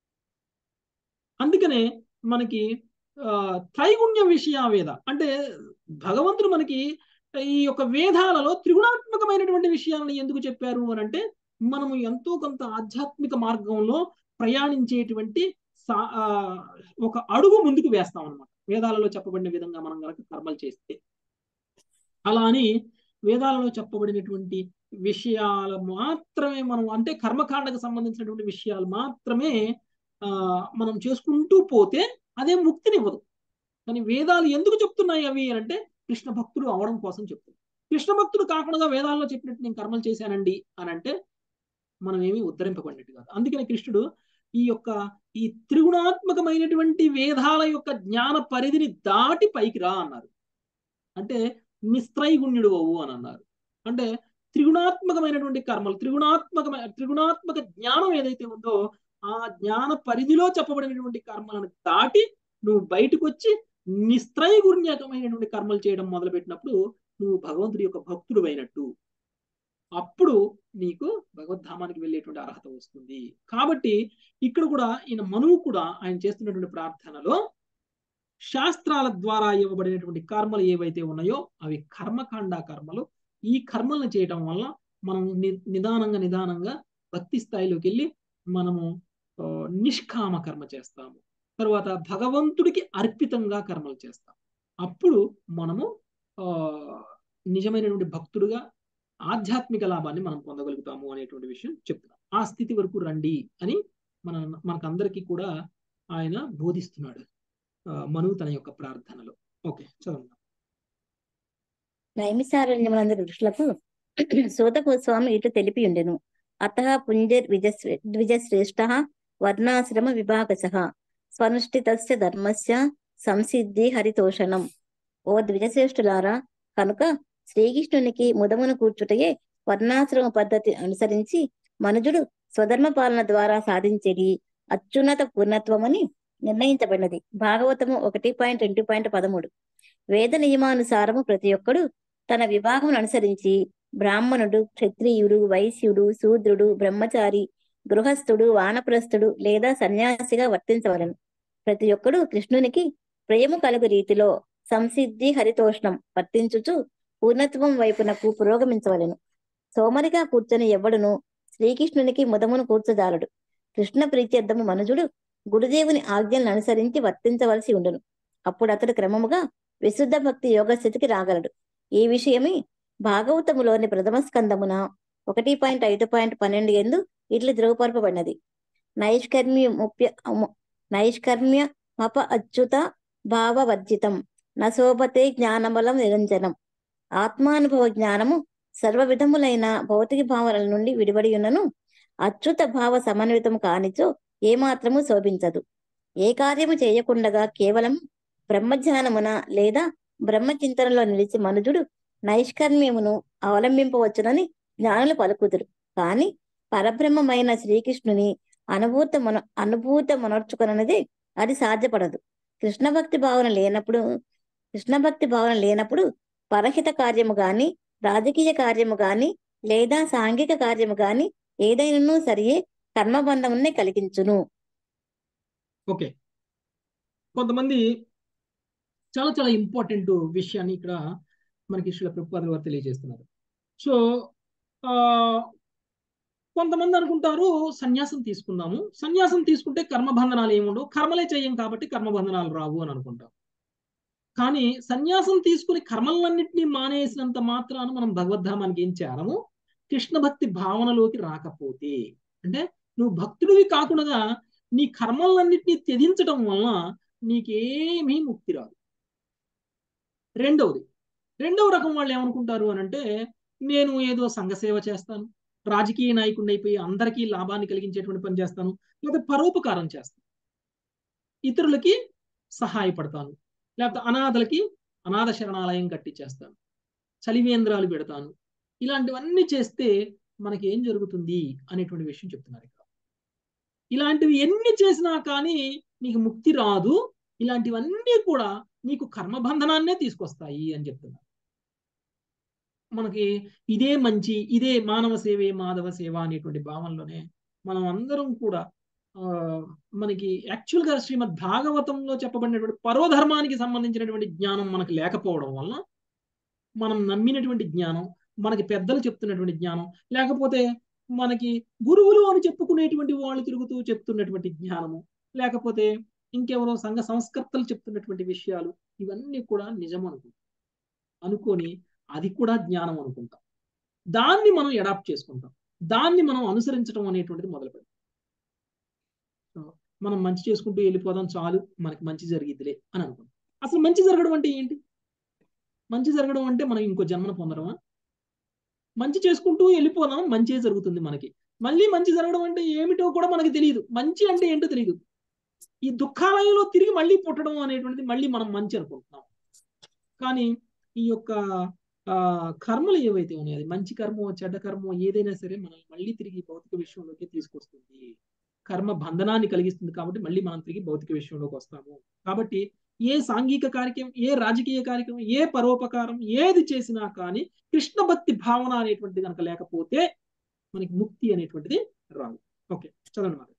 అందుకనే మనకి త్రైగుణ్య విషయ వేద అంటే భగవంతుడు మనకి ఈ యొక్క వేదాలలో త్రిగుణాత్మకమైనటువంటి విషయాలను ఎందుకు చెప్పారు అని అంటే మనము ఎంతో కొంత ఆధ్యాత్మిక మార్గంలో ప్రయాణించేటువంటి ఒక అడుగు ముందుకు వేస్తాం అనమాట వేదాలలో చెప్పబడిన విధంగా మనం కనుక కర్మలు చేస్తే అలా అని వేదాలలో చెప్పబడినటువంటి విషయాలు మాత్రమే మనం అంటే కర్మకాండకు సంబంధించినటువంటి విషయాలు మాత్రమే ఆ మనం చేసుకుంటూ పోతే అదే ముక్తినివ్వదు కానీ వేదాలు ఎందుకు చెప్తున్నాయి అవి అంటే కృష్ణ భక్తులు అవడం కోసం చెప్తుంది కృష్ణ భక్తుడు కాకుండా వేదాల్లో చెప్పినట్టు నేను కర్మలు చేశానండి అని అంటే మనం ఏమీ ఉద్ధరింపబడినట్టు కాదు అందుకని కృష్ణుడు ఈ యొక్క ఈ త్రిగుణాత్మకమైనటువంటి వేదాల యొక్క జ్ఞాన పరిధిని దాటి పైకి రా అన్నారు అంటే నిస్త్రైగుణ్యుడు అవు అని అన్నారు అంటే త్రిగుణాత్మకమైనటువంటి కర్మలు త్రిగుణాత్మకమైన త్రిగుణాత్మక జ్ఞానం ఏదైతే ఉందో ఆ జ్ఞాన పరిధిలో చెప్పబడినటువంటి కర్మలను దాటి నువ్వు బయటకు వచ్చి నిస్త్రైగుణ్యకమైనటువంటి కర్మలు చేయడం మొదలుపెట్టినప్పుడు నువ్వు భగవంతుడి యొక్క భక్తుడు అయినట్టు అప్పుడు నీకు భగవద్ధామానికి వెళ్ళేటువంటి అర్హత వస్తుంది కాబట్టి ఇక్కడ కూడా ఈయన మనువు కూడా ఆయన చేస్తున్నటువంటి ప్రార్థనలో శాస్త్రాల ద్వారా ఇవ్వబడినటువంటి కర్మలు ఏవైతే ఉన్నాయో అవి కర్మకాండ కర్మలు ఈ కర్మలను చేయటం వల్ల మనం నిదానంగా నిదానంగా భక్తి స్థాయిలోకి వెళ్ళి మనము నిష్కామ కర్మ చేస్తాము తర్వాత భగవంతుడికి అర్పితంగా కర్మలు చేస్తాం అప్పుడు మనము ఆ నిజమైనటువంటి భక్తుడుగా ఆధ్యాత్మిక లాభాన్ని మనం పొందగలుగుతాము అనేటువంటి విషయం చెప్తున్నాం ఆ స్థితి వరకు రండి అని మన మనకందరికీ కూడా ఆయన బోధిస్తున్నాడు మనువు తన యొక్క ప్రార్థనలో ఓకే చదవండి నైమిసారణ్యమునందు ఋషులకు సూత గోస్వామి ఇటు తెలిపి ఉండెను అత పుంజర్ విజశ్రే ద్విజశ్రేష్ఠ వర్ణాశ్రమ విభాగశ స్వనుష్ఠితస్య ధర్మస్య సంసిద్ధి హరితోషణం ఓ ద్విజశ్రేష్ఠులారా కనుక శ్రీకృష్ణునికి ముదమును కూర్చుటయే వర్ణాశ్రమ పద్ధతి అనుసరించి మనుజుడు స్వధర్మ పాలన ద్వారా సాధించేది అత్యున్నత పూర్ణత్వమని నిర్ణయించబడినది భాగవతము ఒకటి పాయింట్ రెండు పాయింట్ పదమూడు వేద నియమానుసారము ప్రతి ఒక్కడు తన విభాగం అనుసరించి బ్రాహ్మణుడు క్షత్రియుడు వైశ్యుడు శూద్రుడు బ్రహ్మచారి గృహస్థుడు వానప్రస్థుడు లేదా సన్యాసిగా వర్తించవలను ప్రతి ఒక్కడు కృష్ణునికి ప్రేమ కలుగు రీతిలో సంసిద్ధి హరితోష్ణం వర్తించుచు పూర్ణత్వం వైపునకు పురోగమించవలెను సోమరిగా కూర్చొని ఎవడును శ్రీకృష్ణునికి ముదమును కూర్చజాలడు కృష్ణ ప్రీత్యర్థము మనుజుడు గురుదేవుని ఆజ్ఞలను అనుసరించి వర్తించవలసి ఉండును అప్పుడు అతడు క్రమముగా విశుద్ధ భక్తి యోగ స్థితికి రాగలడు ఈ విషయమే భాగవతములోని ప్రథమ స్కందమున ఒకటి పాయింట్ ఐదు పాయింట్ పన్నెండు ఎందు ఇట్లు ధృవపరపబడినది నైష్కర్మ్య ముప్య నైష్కర్మ్య మప అచ్యుత భావవర్జితం నశోభతే జ్ఞానబలం నిరంజనం ఆత్మానుభవ జ్ఞానము సర్వ విధములైన భౌతిక భావనల నుండి విడిబడి ఉన్నను అచ్యుత భావ సమన్వితం కానిచో ఏమాత్రము శోభించదు ఏ కార్యము చేయకుండగా కేవలం బ్రహ్మజ్ఞానమున లేదా బ్రహ్మచింతనలో నిలిచి మనుజుడు నైష్కర్మ్యమును అవలంబింపవచ్చునని జ్ఞానులు పలుకుదురు కాని పరబ్రహ్మమైన శ్రీకృష్ణుని అనుభూత మన అనుభూత మనర్చుకొనది అది సాధ్యపడదు కృష్ణ భక్తి భావన లేనప్పుడు కృష్ణ భక్తి భావన లేనప్పుడు పరహిత కార్యము గాని రాజకీయ కార్యము గాని లేదా సాంఘిక కార్యము గాని ఏదైనాను సరియే కర్మబంధమునే కలిగించును ఓకే కొంతమంది చాలా చాలా ఇంపార్టెంట్ విషయాన్ని ఇక్కడ మనకి శ్రీల ప్రభుపాదుల వారు తెలియజేస్తున్నారు సో కొంతమంది అనుకుంటారు సన్యాసం తీసుకుందాము సన్యాసం తీసుకుంటే కర్మబంధనాలు ఏముండవు కర్మలే చేయం కాబట్టి కర్మబంధనాలు రావు అని అనుకుంటాం కానీ సన్యాసం తీసుకుని కర్మలన్నింటినీ మానేసినంత మాత్రాన మనం భగవద్ధామానికి ఏం చేరము కృష్ణ భక్తి భావనలోకి రాకపోతే అంటే నువ్వు భక్తుడివి కాకుండా నీ కర్మలన్నింటినీ త్యజించడం వలన నీకేమీ ముక్తి రాదు రెండవది రెండవ రకం వాళ్ళు ఏమనుకుంటారు అని అంటే నేను ఏదో సంఘసేవ చేస్తాను రాజకీయ నాయకుడిని అయిపోయి అందరికీ లాభాన్ని కలిగించేటువంటి పని చేస్తాను లేదా పరోపకారం చేస్తాను ఇతరులకి సహాయపడతాను లేకపోతే అనాథలకి అనాథ శరణాలయం కట్టించేస్తాను చలివేంద్రాలు పెడతాను ఇలాంటివన్నీ చేస్తే మనకి ఏం జరుగుతుంది అనేటువంటి విషయం చెప్తున్నారు ఇక్కడ ఇలాంటివి ఎన్ని చేసినా కానీ నీకు ముక్తి రాదు ఇలాంటివన్నీ కూడా నీకు కర్మబంధనాన్నే తీసుకొస్తాయి అని చెప్తున్నారు మనకి ఇదే మంచి ఇదే మానవ సేవే మాధవ సేవ అనేటువంటి భావనలోనే మనం అందరం కూడా ఆ మనకి యాక్చువల్ గా శ్రీమద్ భాగవతంలో చెప్పబడినటువంటి పరోధర్మానికి సంబంధించినటువంటి జ్ఞానం మనకు లేకపోవడం వలన మనం నమ్మినటువంటి జ్ఞానం మనకి పెద్దలు చెప్తున్నటువంటి జ్ఞానం లేకపోతే మనకి గురువులు అని చెప్పుకునేటువంటి వాళ్ళు తిరుగుతూ చెప్తున్నటువంటి జ్ఞానము లేకపోతే ఇంకెవరో సంఘ సంస్కర్తలు చెప్తున్నటువంటి విషయాలు ఇవన్నీ కూడా నిజం అనుకుంటాం అనుకొని అది కూడా జ్ఞానం అనుకుంటాం దాన్ని మనం అడాప్ట్ చేసుకుంటాం దాన్ని మనం అనుసరించడం అనేటువంటిది మొదలుపెడతాం మనం మంచి చేసుకుంటూ వెళ్ళిపోదాం చాలు మనకి మంచి జరిగిద్దిలే అని అనుకుంటాం అసలు మంచి జరగడం అంటే ఏంటి మంచి జరగడం అంటే మనం ఇంకో జన్మను పొందడమా మంచి చేసుకుంటూ వెళ్ళిపోదాం మంచి జరుగుతుంది మనకి మళ్ళీ మంచి జరగడం అంటే ఏమిటో కూడా మనకి తెలియదు మంచి అంటే ఏంటో తెలియదు ఈ దుఃఖాలయంలో తిరిగి మళ్ళీ పుట్టడం అనేటువంటిది మళ్ళీ మనం మంచి అనుకుంటున్నాం కానీ ఈ యొక్క ఆ కర్మలు ఏవైతే ఉన్నాయో అది మంచి కర్మో చెడ్డ కర్మో ఏదైనా సరే మనల్ని మళ్ళీ తిరిగి భౌతిక విషయంలోకి తీసుకొస్తుంది కర్మ బంధనాన్ని కలిగిస్తుంది కాబట్టి మళ్ళీ మనం తిరిగి భౌతిక విషయంలోకి వస్తాము కాబట్టి ఏ సాంఘిక కార్యక్రమం ఏ రాజకీయ కార్యక్రమం ఏ పరోపకారం ఏది చేసినా కానీ కృష్ణ భక్తి భావన అనేటువంటిది కనుక లేకపోతే మనకి ముక్తి అనేటువంటిది రాదు ఓకే చదవండి మరి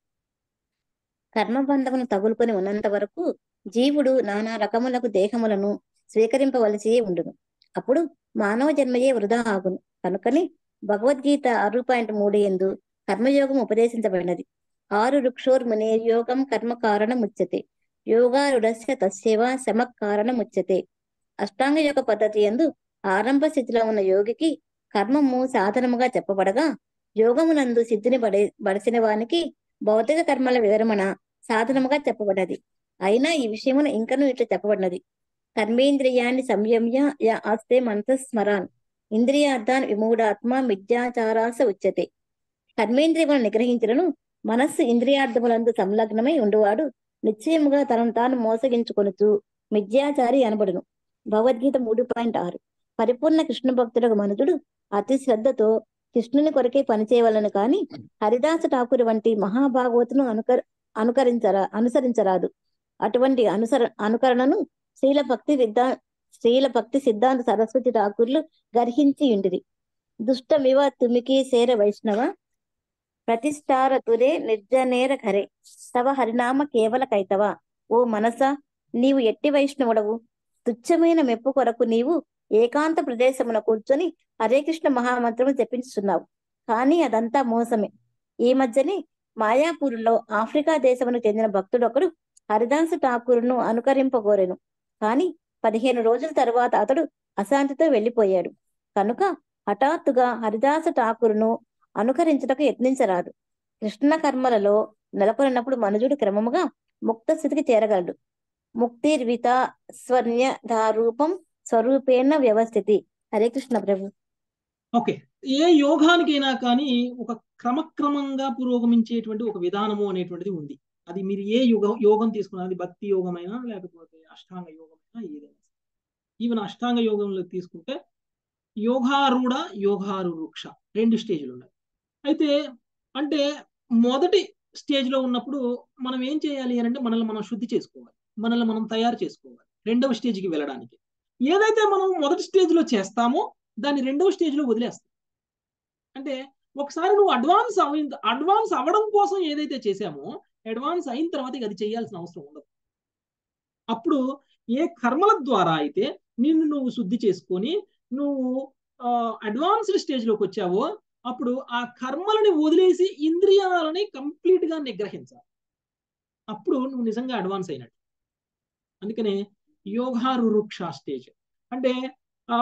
కర్మబంధమును తగులుకొని ఉన్నంత వరకు జీవుడు నానా రకములకు దేహములను స్వీకరింపవలసి ఉండును అప్పుడు మానవ జన్మయే వృధా ఆగును కనుకని భగవద్గీత ఆరు పాయింట్ మూడు ఎందు కర్మయోగం ఉపదేశించబడినది ఆరు రుక్షోర్మునే యోగం కర్మ కారణముచ్యతే యోగారుడస్య తస్యవ శమ కారణముచ్యతే అష్టాంగ యోగ పద్ధతి ఎందు ఆరంభ స్థితిలో ఉన్న యోగికి కర్మము సాధనముగా చెప్పబడగా యోగమునందు సిద్ధిని బడే బడిసిన వానికి భౌతిక కర్మల వివరమణ సాధనముగా చెప్పబడ్డది అయినా ఈ విషయమున ఇంకనూ ఇట్లా చెప్పబడినది కర్మేంద్రియాన్ని సంయమ్య యా ఆస్తే మనసస్మరాన్ ఇంద్రియార్థాన్ విమూఢాత్మ మిథ్యాచారాస ఉచ్యతే కర్మేంద్రియములను నిగ్రహించలను మనస్సు ఇంద్రియార్థములందు సంలగ్నమై ఉండువాడు నిశ్చయముగా తనను తాను మోసగించుకొనుచు మిథ్యాచారి అనబడును భగవద్గీత మూడు పాయింట్ ఆరు పరిపూర్ణ కృష్ణ భక్తులకు మనుజుడు అతి శ్రద్ధతో కృష్ణుని కొరకే పనిచేయవలను కాని హరిదాస ఠాకూర్ వంటి మహాభాగవతును అనుకర అనుకరించరా అనుసరించరాదు అటువంటి అనుసర అనుకరణను శ్రీల భక్తి విద్యా శ్రీల భక్తి సిద్ధాంత సరస్వతి ఠాకూర్లు గర్హించి ఉండిరి దుష్టమివ తుమికి సేర వైష్ణవ ప్రతిష్టార తురే నిర్జనేర ఖరే తవ హరినామ కేవల కైతవ ఓ మనస నీవు ఎట్టి వైష్ణవుడవు తుచ్చమైన మెప్పు కొరకు నీవు ఏకాంత ప్రదేశమున కూర్చొని హరే కృష్ణ మహామంత్రము జపించుతున్నావు కానీ అదంతా మోసమే ఈ మధ్యనే మాయాపూర్లో ఆఫ్రికా దేశమును చెందిన భక్తుడొకడు హరిదాస ఠాకూరును అనుకరింపగోరెను కాని పదిహేను రోజుల తరువాత అతడు అశాంతితో వెళ్లిపోయాడు కనుక హఠాత్తుగా హరిదాస ఠాకూరును అనుకరించుటకు యత్నించరాదు కృష్ణ కర్మలలో నెలకొన్నప్పుడు మనుజుడు క్రమముగా ముక్త స్థితికి చేరగలడు ముక్తిర్విత స్వర్ణ్య ధారూపం స్వరూపేణ వ్యవస్థితి హరే కృష్ణ ప్రభు ఓకే ఏ యోగానికైనా కానీ ఒక క్రమక్రమంగా పురోగమించేటువంటి ఒక విధానము అనేటువంటిది ఉంది అది మీరు ఏ యోగం యోగం తీసుకున్నా అది భక్తి యోగమైనా లేకపోతే అష్టాంగ యోగమైనా ఏదైనా ఈవెన్ అష్టాంగ యోగంలో తీసుకుంటే యోగారూఢ యోగారురుక్ష రెండు స్టేజ్లు ఉన్నాయి అయితే అంటే మొదటి స్టేజ్ లో ఉన్నప్పుడు మనం ఏం చేయాలి అని అంటే మనల్ని మనం శుద్ధి చేసుకోవాలి మనల్ని మనం తయారు చేసుకోవాలి రెండవ స్టేజ్కి వెళ్ళడానికి ఏదైతే మనం మొదటి స్టేజ్ లో చేస్తామో దాన్ని రెండవ స్టేజ్ లో వదిలేస్తాం అంటే ఒకసారి నువ్వు అడ్వాన్స్ అవి అడ్వాన్స్ అవ్వడం కోసం ఏదైతే చేసామో అడ్వాన్స్ అయిన తర్వాత ఇక అది చేయాల్సిన అవసరం ఉండదు అప్పుడు ఏ కర్మల ద్వారా అయితే నిన్ను నువ్వు శుద్ధి చేసుకొని నువ్వు అడ్వాన్స్డ్ స్టేజ్ లోకి వచ్చావో అప్పుడు ఆ కర్మలని వదిలేసి ఇంద్రియాలని కంప్లీట్ గా నిగ్రహించాలి అప్పుడు నువ్వు నిజంగా అడ్వాన్స్ అయినట్టు అందుకనే యోగారురుక్ష స్టేజ్ అంటే ఆ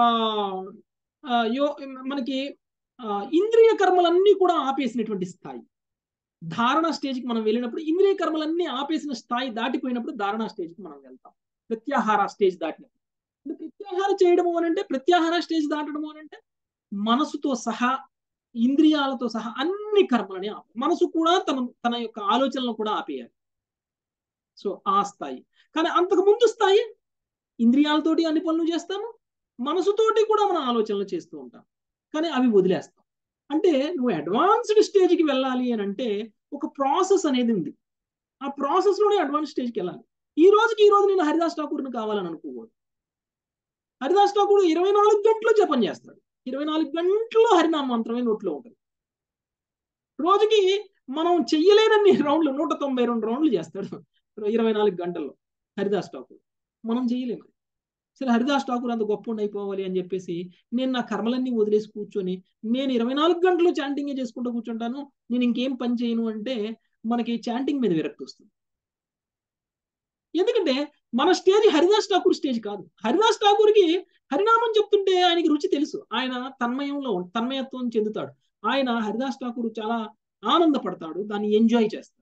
యో మనకి ఇంద్రియ కర్మలన్నీ కూడా ఆపేసినటువంటి స్థాయి ధారణ స్టేజ్కి మనం వెళ్ళినప్పుడు ఇంద్రియ కర్మలన్నీ ఆపేసిన స్థాయి దాటిపోయినప్పుడు ధారణ స్టేజ్కి మనం వెళ్తాం ప్రత్యాహార స్టేజ్ దాటినప్పుడు ప్రత్యాహార చేయడము అని అంటే ప్రత్యాహార స్టేజ్ దాటడము అని అంటే మనసుతో సహా ఇంద్రియాలతో సహా అన్ని కర్మలని ఆప మనసు కూడా తన తన యొక్క ఆలోచనలు కూడా ఆపేయాలి సో ఆ స్థాయి కానీ అంతకు ముందు స్థాయి ఇంద్రియాలతోటి అన్ని పనులు చేస్తాము మనసుతోటి కూడా మన ఆలోచనలు చేస్తూ ఉంటాం కానీ అవి వదిలేస్తాం అంటే నువ్వు అడ్వాన్స్డ్ స్టేజ్కి వెళ్ళాలి అని అంటే ఒక ప్రాసెస్ అనేది ఉంది ఆ ప్రాసెస్ లోనే అడ్వాన్స్ స్టేజ్కి వెళ్ళాలి ఈ రోజుకి ఈ రోజు నేను హరిదాస్ ఠాకూర్ని కావాలని అనుకోకూడదు హరిదాస్ ఠాకూర్ ఇరవై నాలుగు గంటలు జపం చేస్తాడు ఇరవై నాలుగు గంటల్లో హరినామ మంత్రమే నోట్లో ఉంటుంది రోజుకి మనం చెయ్యలేనన్ని రౌండ్లు నూట తొంభై రెండు రౌండ్లు చేస్తాడు ఇరవై నాలుగు గంటల్లో హరిదాస్ ఠాకూర్ మనం చేయలేము సరే హరిదాస్ ఠాకూర్ అంత గొప్ప అయిపోవాలి అని చెప్పేసి నేను నా కర్మలన్నీ వదిలేసి కూర్చొని నేను ఇరవై నాలుగు గంటలు చాంటింగ్ చేసుకుంటూ కూర్చుంటాను నేను ఇంకేం పని చేయను అంటే మనకి చాంటింగ్ మీద విరక్తి వస్తుంది ఎందుకంటే మన స్టేజ్ హరిదాస్ ఠాకూర్ స్టేజ్ కాదు హరిదాస్ ఠాకూర్కి హరినామం చెప్తుంటే ఆయనకి రుచి తెలుసు ఆయన తన్మయంలో తన్మయత్వం చెందుతాడు ఆయన హరిదాస్ ఠాకూర్ చాలా ఆనందపడతాడు దాన్ని ఎంజాయ్ చేస్తాడు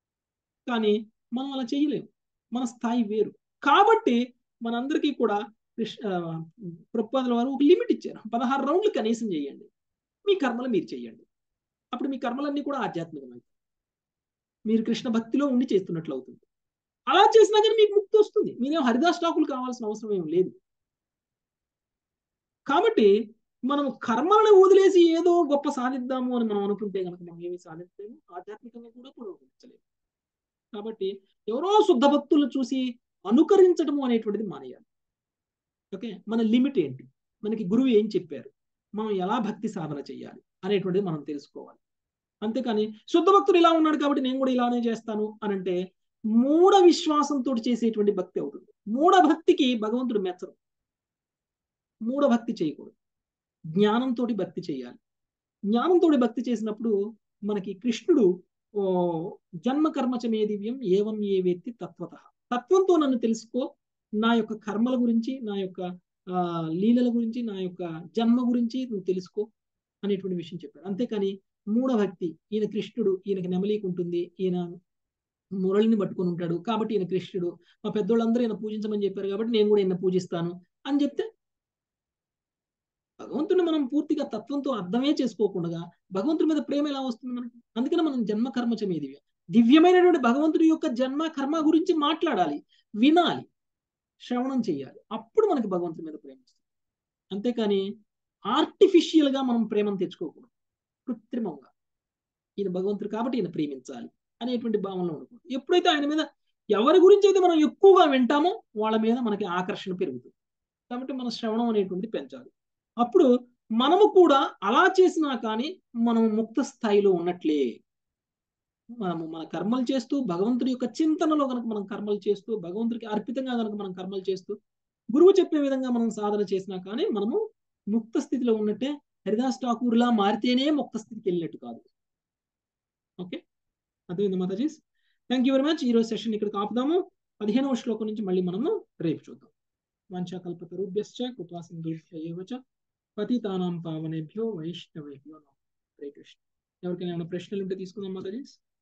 కానీ మనం అలా చేయలేము మన స్థాయి వేరు కాబట్టి మనందరికీ కూడా కృష్ణ ప్రభుపాదుల వారు ఒక లిమిట్ ఇచ్చారు పదహారు రౌండ్లు కనీసం చేయండి మీ కర్మలు మీరు చేయండి అప్పుడు మీ కర్మలన్నీ కూడా ఆధ్యాత్మికమైంది మీరు కృష్ణ భక్తిలో ఉండి చేస్తున్నట్లు అవుతుంది అలా చేసినా కానీ మీకు ముక్తి వస్తుంది మీరేం హరిదాస్ ఠాకులు కావాల్సిన అవసరం ఏం లేదు కాబట్టి మనం కర్మలను వదిలేసి ఏదో గొప్ప సాధిద్దాము అని మనం అనుకుంటే కనుక మనం ఏమి సాధించలేము ఆధ్యాత్మికంగా కూడా పురోగమించలేము కాబట్టి ఎవరో శుద్ధ భక్తులను చూసి అనుకరించడము అనేటువంటిది మానేయాలి ఓకే మన లిమిట్ ఏంటి మనకి గురువు ఏం చెప్పారు మనం ఎలా భక్తి సాధన చేయాలి అనేటువంటిది మనం తెలుసుకోవాలి అంతేకాని శుద్ధ భక్తుడు ఇలా ఉన్నాడు కాబట్టి నేను కూడా ఇలానే చేస్తాను అని అంటే మూఢ విశ్వాసంతో చేసేటువంటి భక్తి అవుతుంది మూఢ భక్తికి భగవంతుడు మెచ్చరు మూఢ భక్తి చేయకూడదు జ్ఞానంతో భక్తి చేయాలి జ్ఞానంతో భక్తి చేసినప్పుడు మనకి కృష్ణుడు ఓ జన్మ కర్మచమే దివ్యం ఏవం ఏ వ్యక్తి తత్వత తత్వంతో నన్ను తెలుసుకో నా యొక్క కర్మల గురించి నా యొక్క ఆ లీలల గురించి నా యొక్క జన్మ గురించి నువ్వు తెలుసుకో అనేటువంటి విషయం చెప్పారు అంతేకాని మూఢభక్తి ఈయన కృష్ణుడు ఈయనకి నెమలీకి ఉంటుంది ఈయన మురళిని పట్టుకొని ఉంటాడు కాబట్టి ఈయన కృష్ణుడు మా పెద్దోళ్ళందరూ ఈయన పూజించమని చెప్పారు కాబట్టి నేను కూడా ఈయన పూజిస్తాను అని చెప్తే భగవంతుని మనం పూర్తిగా తత్వంతో అర్థమే చేసుకోకుండా భగవంతుడి మీద ప్రేమ ఎలా వస్తుంది మనకి అందుకని మనం జన్మ కర్మచమే దివ్య దివ్యమైనటువంటి భగవంతుడి యొక్క జన్మ కర్మ గురించి మాట్లాడాలి వినాలి శ్రవణం చేయాలి అప్పుడు మనకి భగవంతుడి మీద ప్రేమ వస్తుంది అంతేకాని ఆర్టిఫిషియల్ గా మనం ప్రేమను తెచ్చుకోకూడదు కృత్రిమంగా ఈయన భగవంతుడు కాబట్టి ఈయన ప్రేమించాలి అనేటువంటి భావనలో ఉండకూడదు ఎప్పుడైతే ఆయన మీద ఎవరి గురించి అయితే మనం ఎక్కువగా వింటామో వాళ్ళ మీద మనకి ఆకర్షణ పెరుగుతుంది కాబట్టి మన శ్రవణం అనేటువంటిది పెంచాలి అప్పుడు మనము కూడా అలా చేసినా కానీ మనం ముక్త స్థాయిలో ఉన్నట్లే మనము మన కర్మలు చేస్తూ భగవంతుడి యొక్క చింతనలో కనుక మనం కర్మలు చేస్తూ భగవంతుడికి అర్పితంగా కనుక మనం కర్మలు చేస్తూ గురువు చెప్పే విధంగా మనం సాధన చేసినా కానీ మనము ముక్త స్థితిలో ఉన్నట్టే హరిదాస్ ఠాకూర్లా మారితేనే ముక్త స్థితికి వెళ్ళినట్టు కాదు ఓకే అర్థమైంది మాతాజీస్ థ్యాంక్ యూ వెరీ మచ్ ఈరోజు సెషన్ ఇక్కడ ఆపుదాము పదిహేనవ శ్లోకం నుంచి మళ్ళీ మనము రేపు చూద్దాం వాంఛాకల్పతరుభ్యశ్చ కృపా సింధుభ్య పతితానాం పావనేభ్యో వైష్ణవేభ్యో హరే కృష్ణ ఎవరికైనా ఏమైనా ప్రశ్నలు ఉంటే తీసుకుందాం మాతాజీస్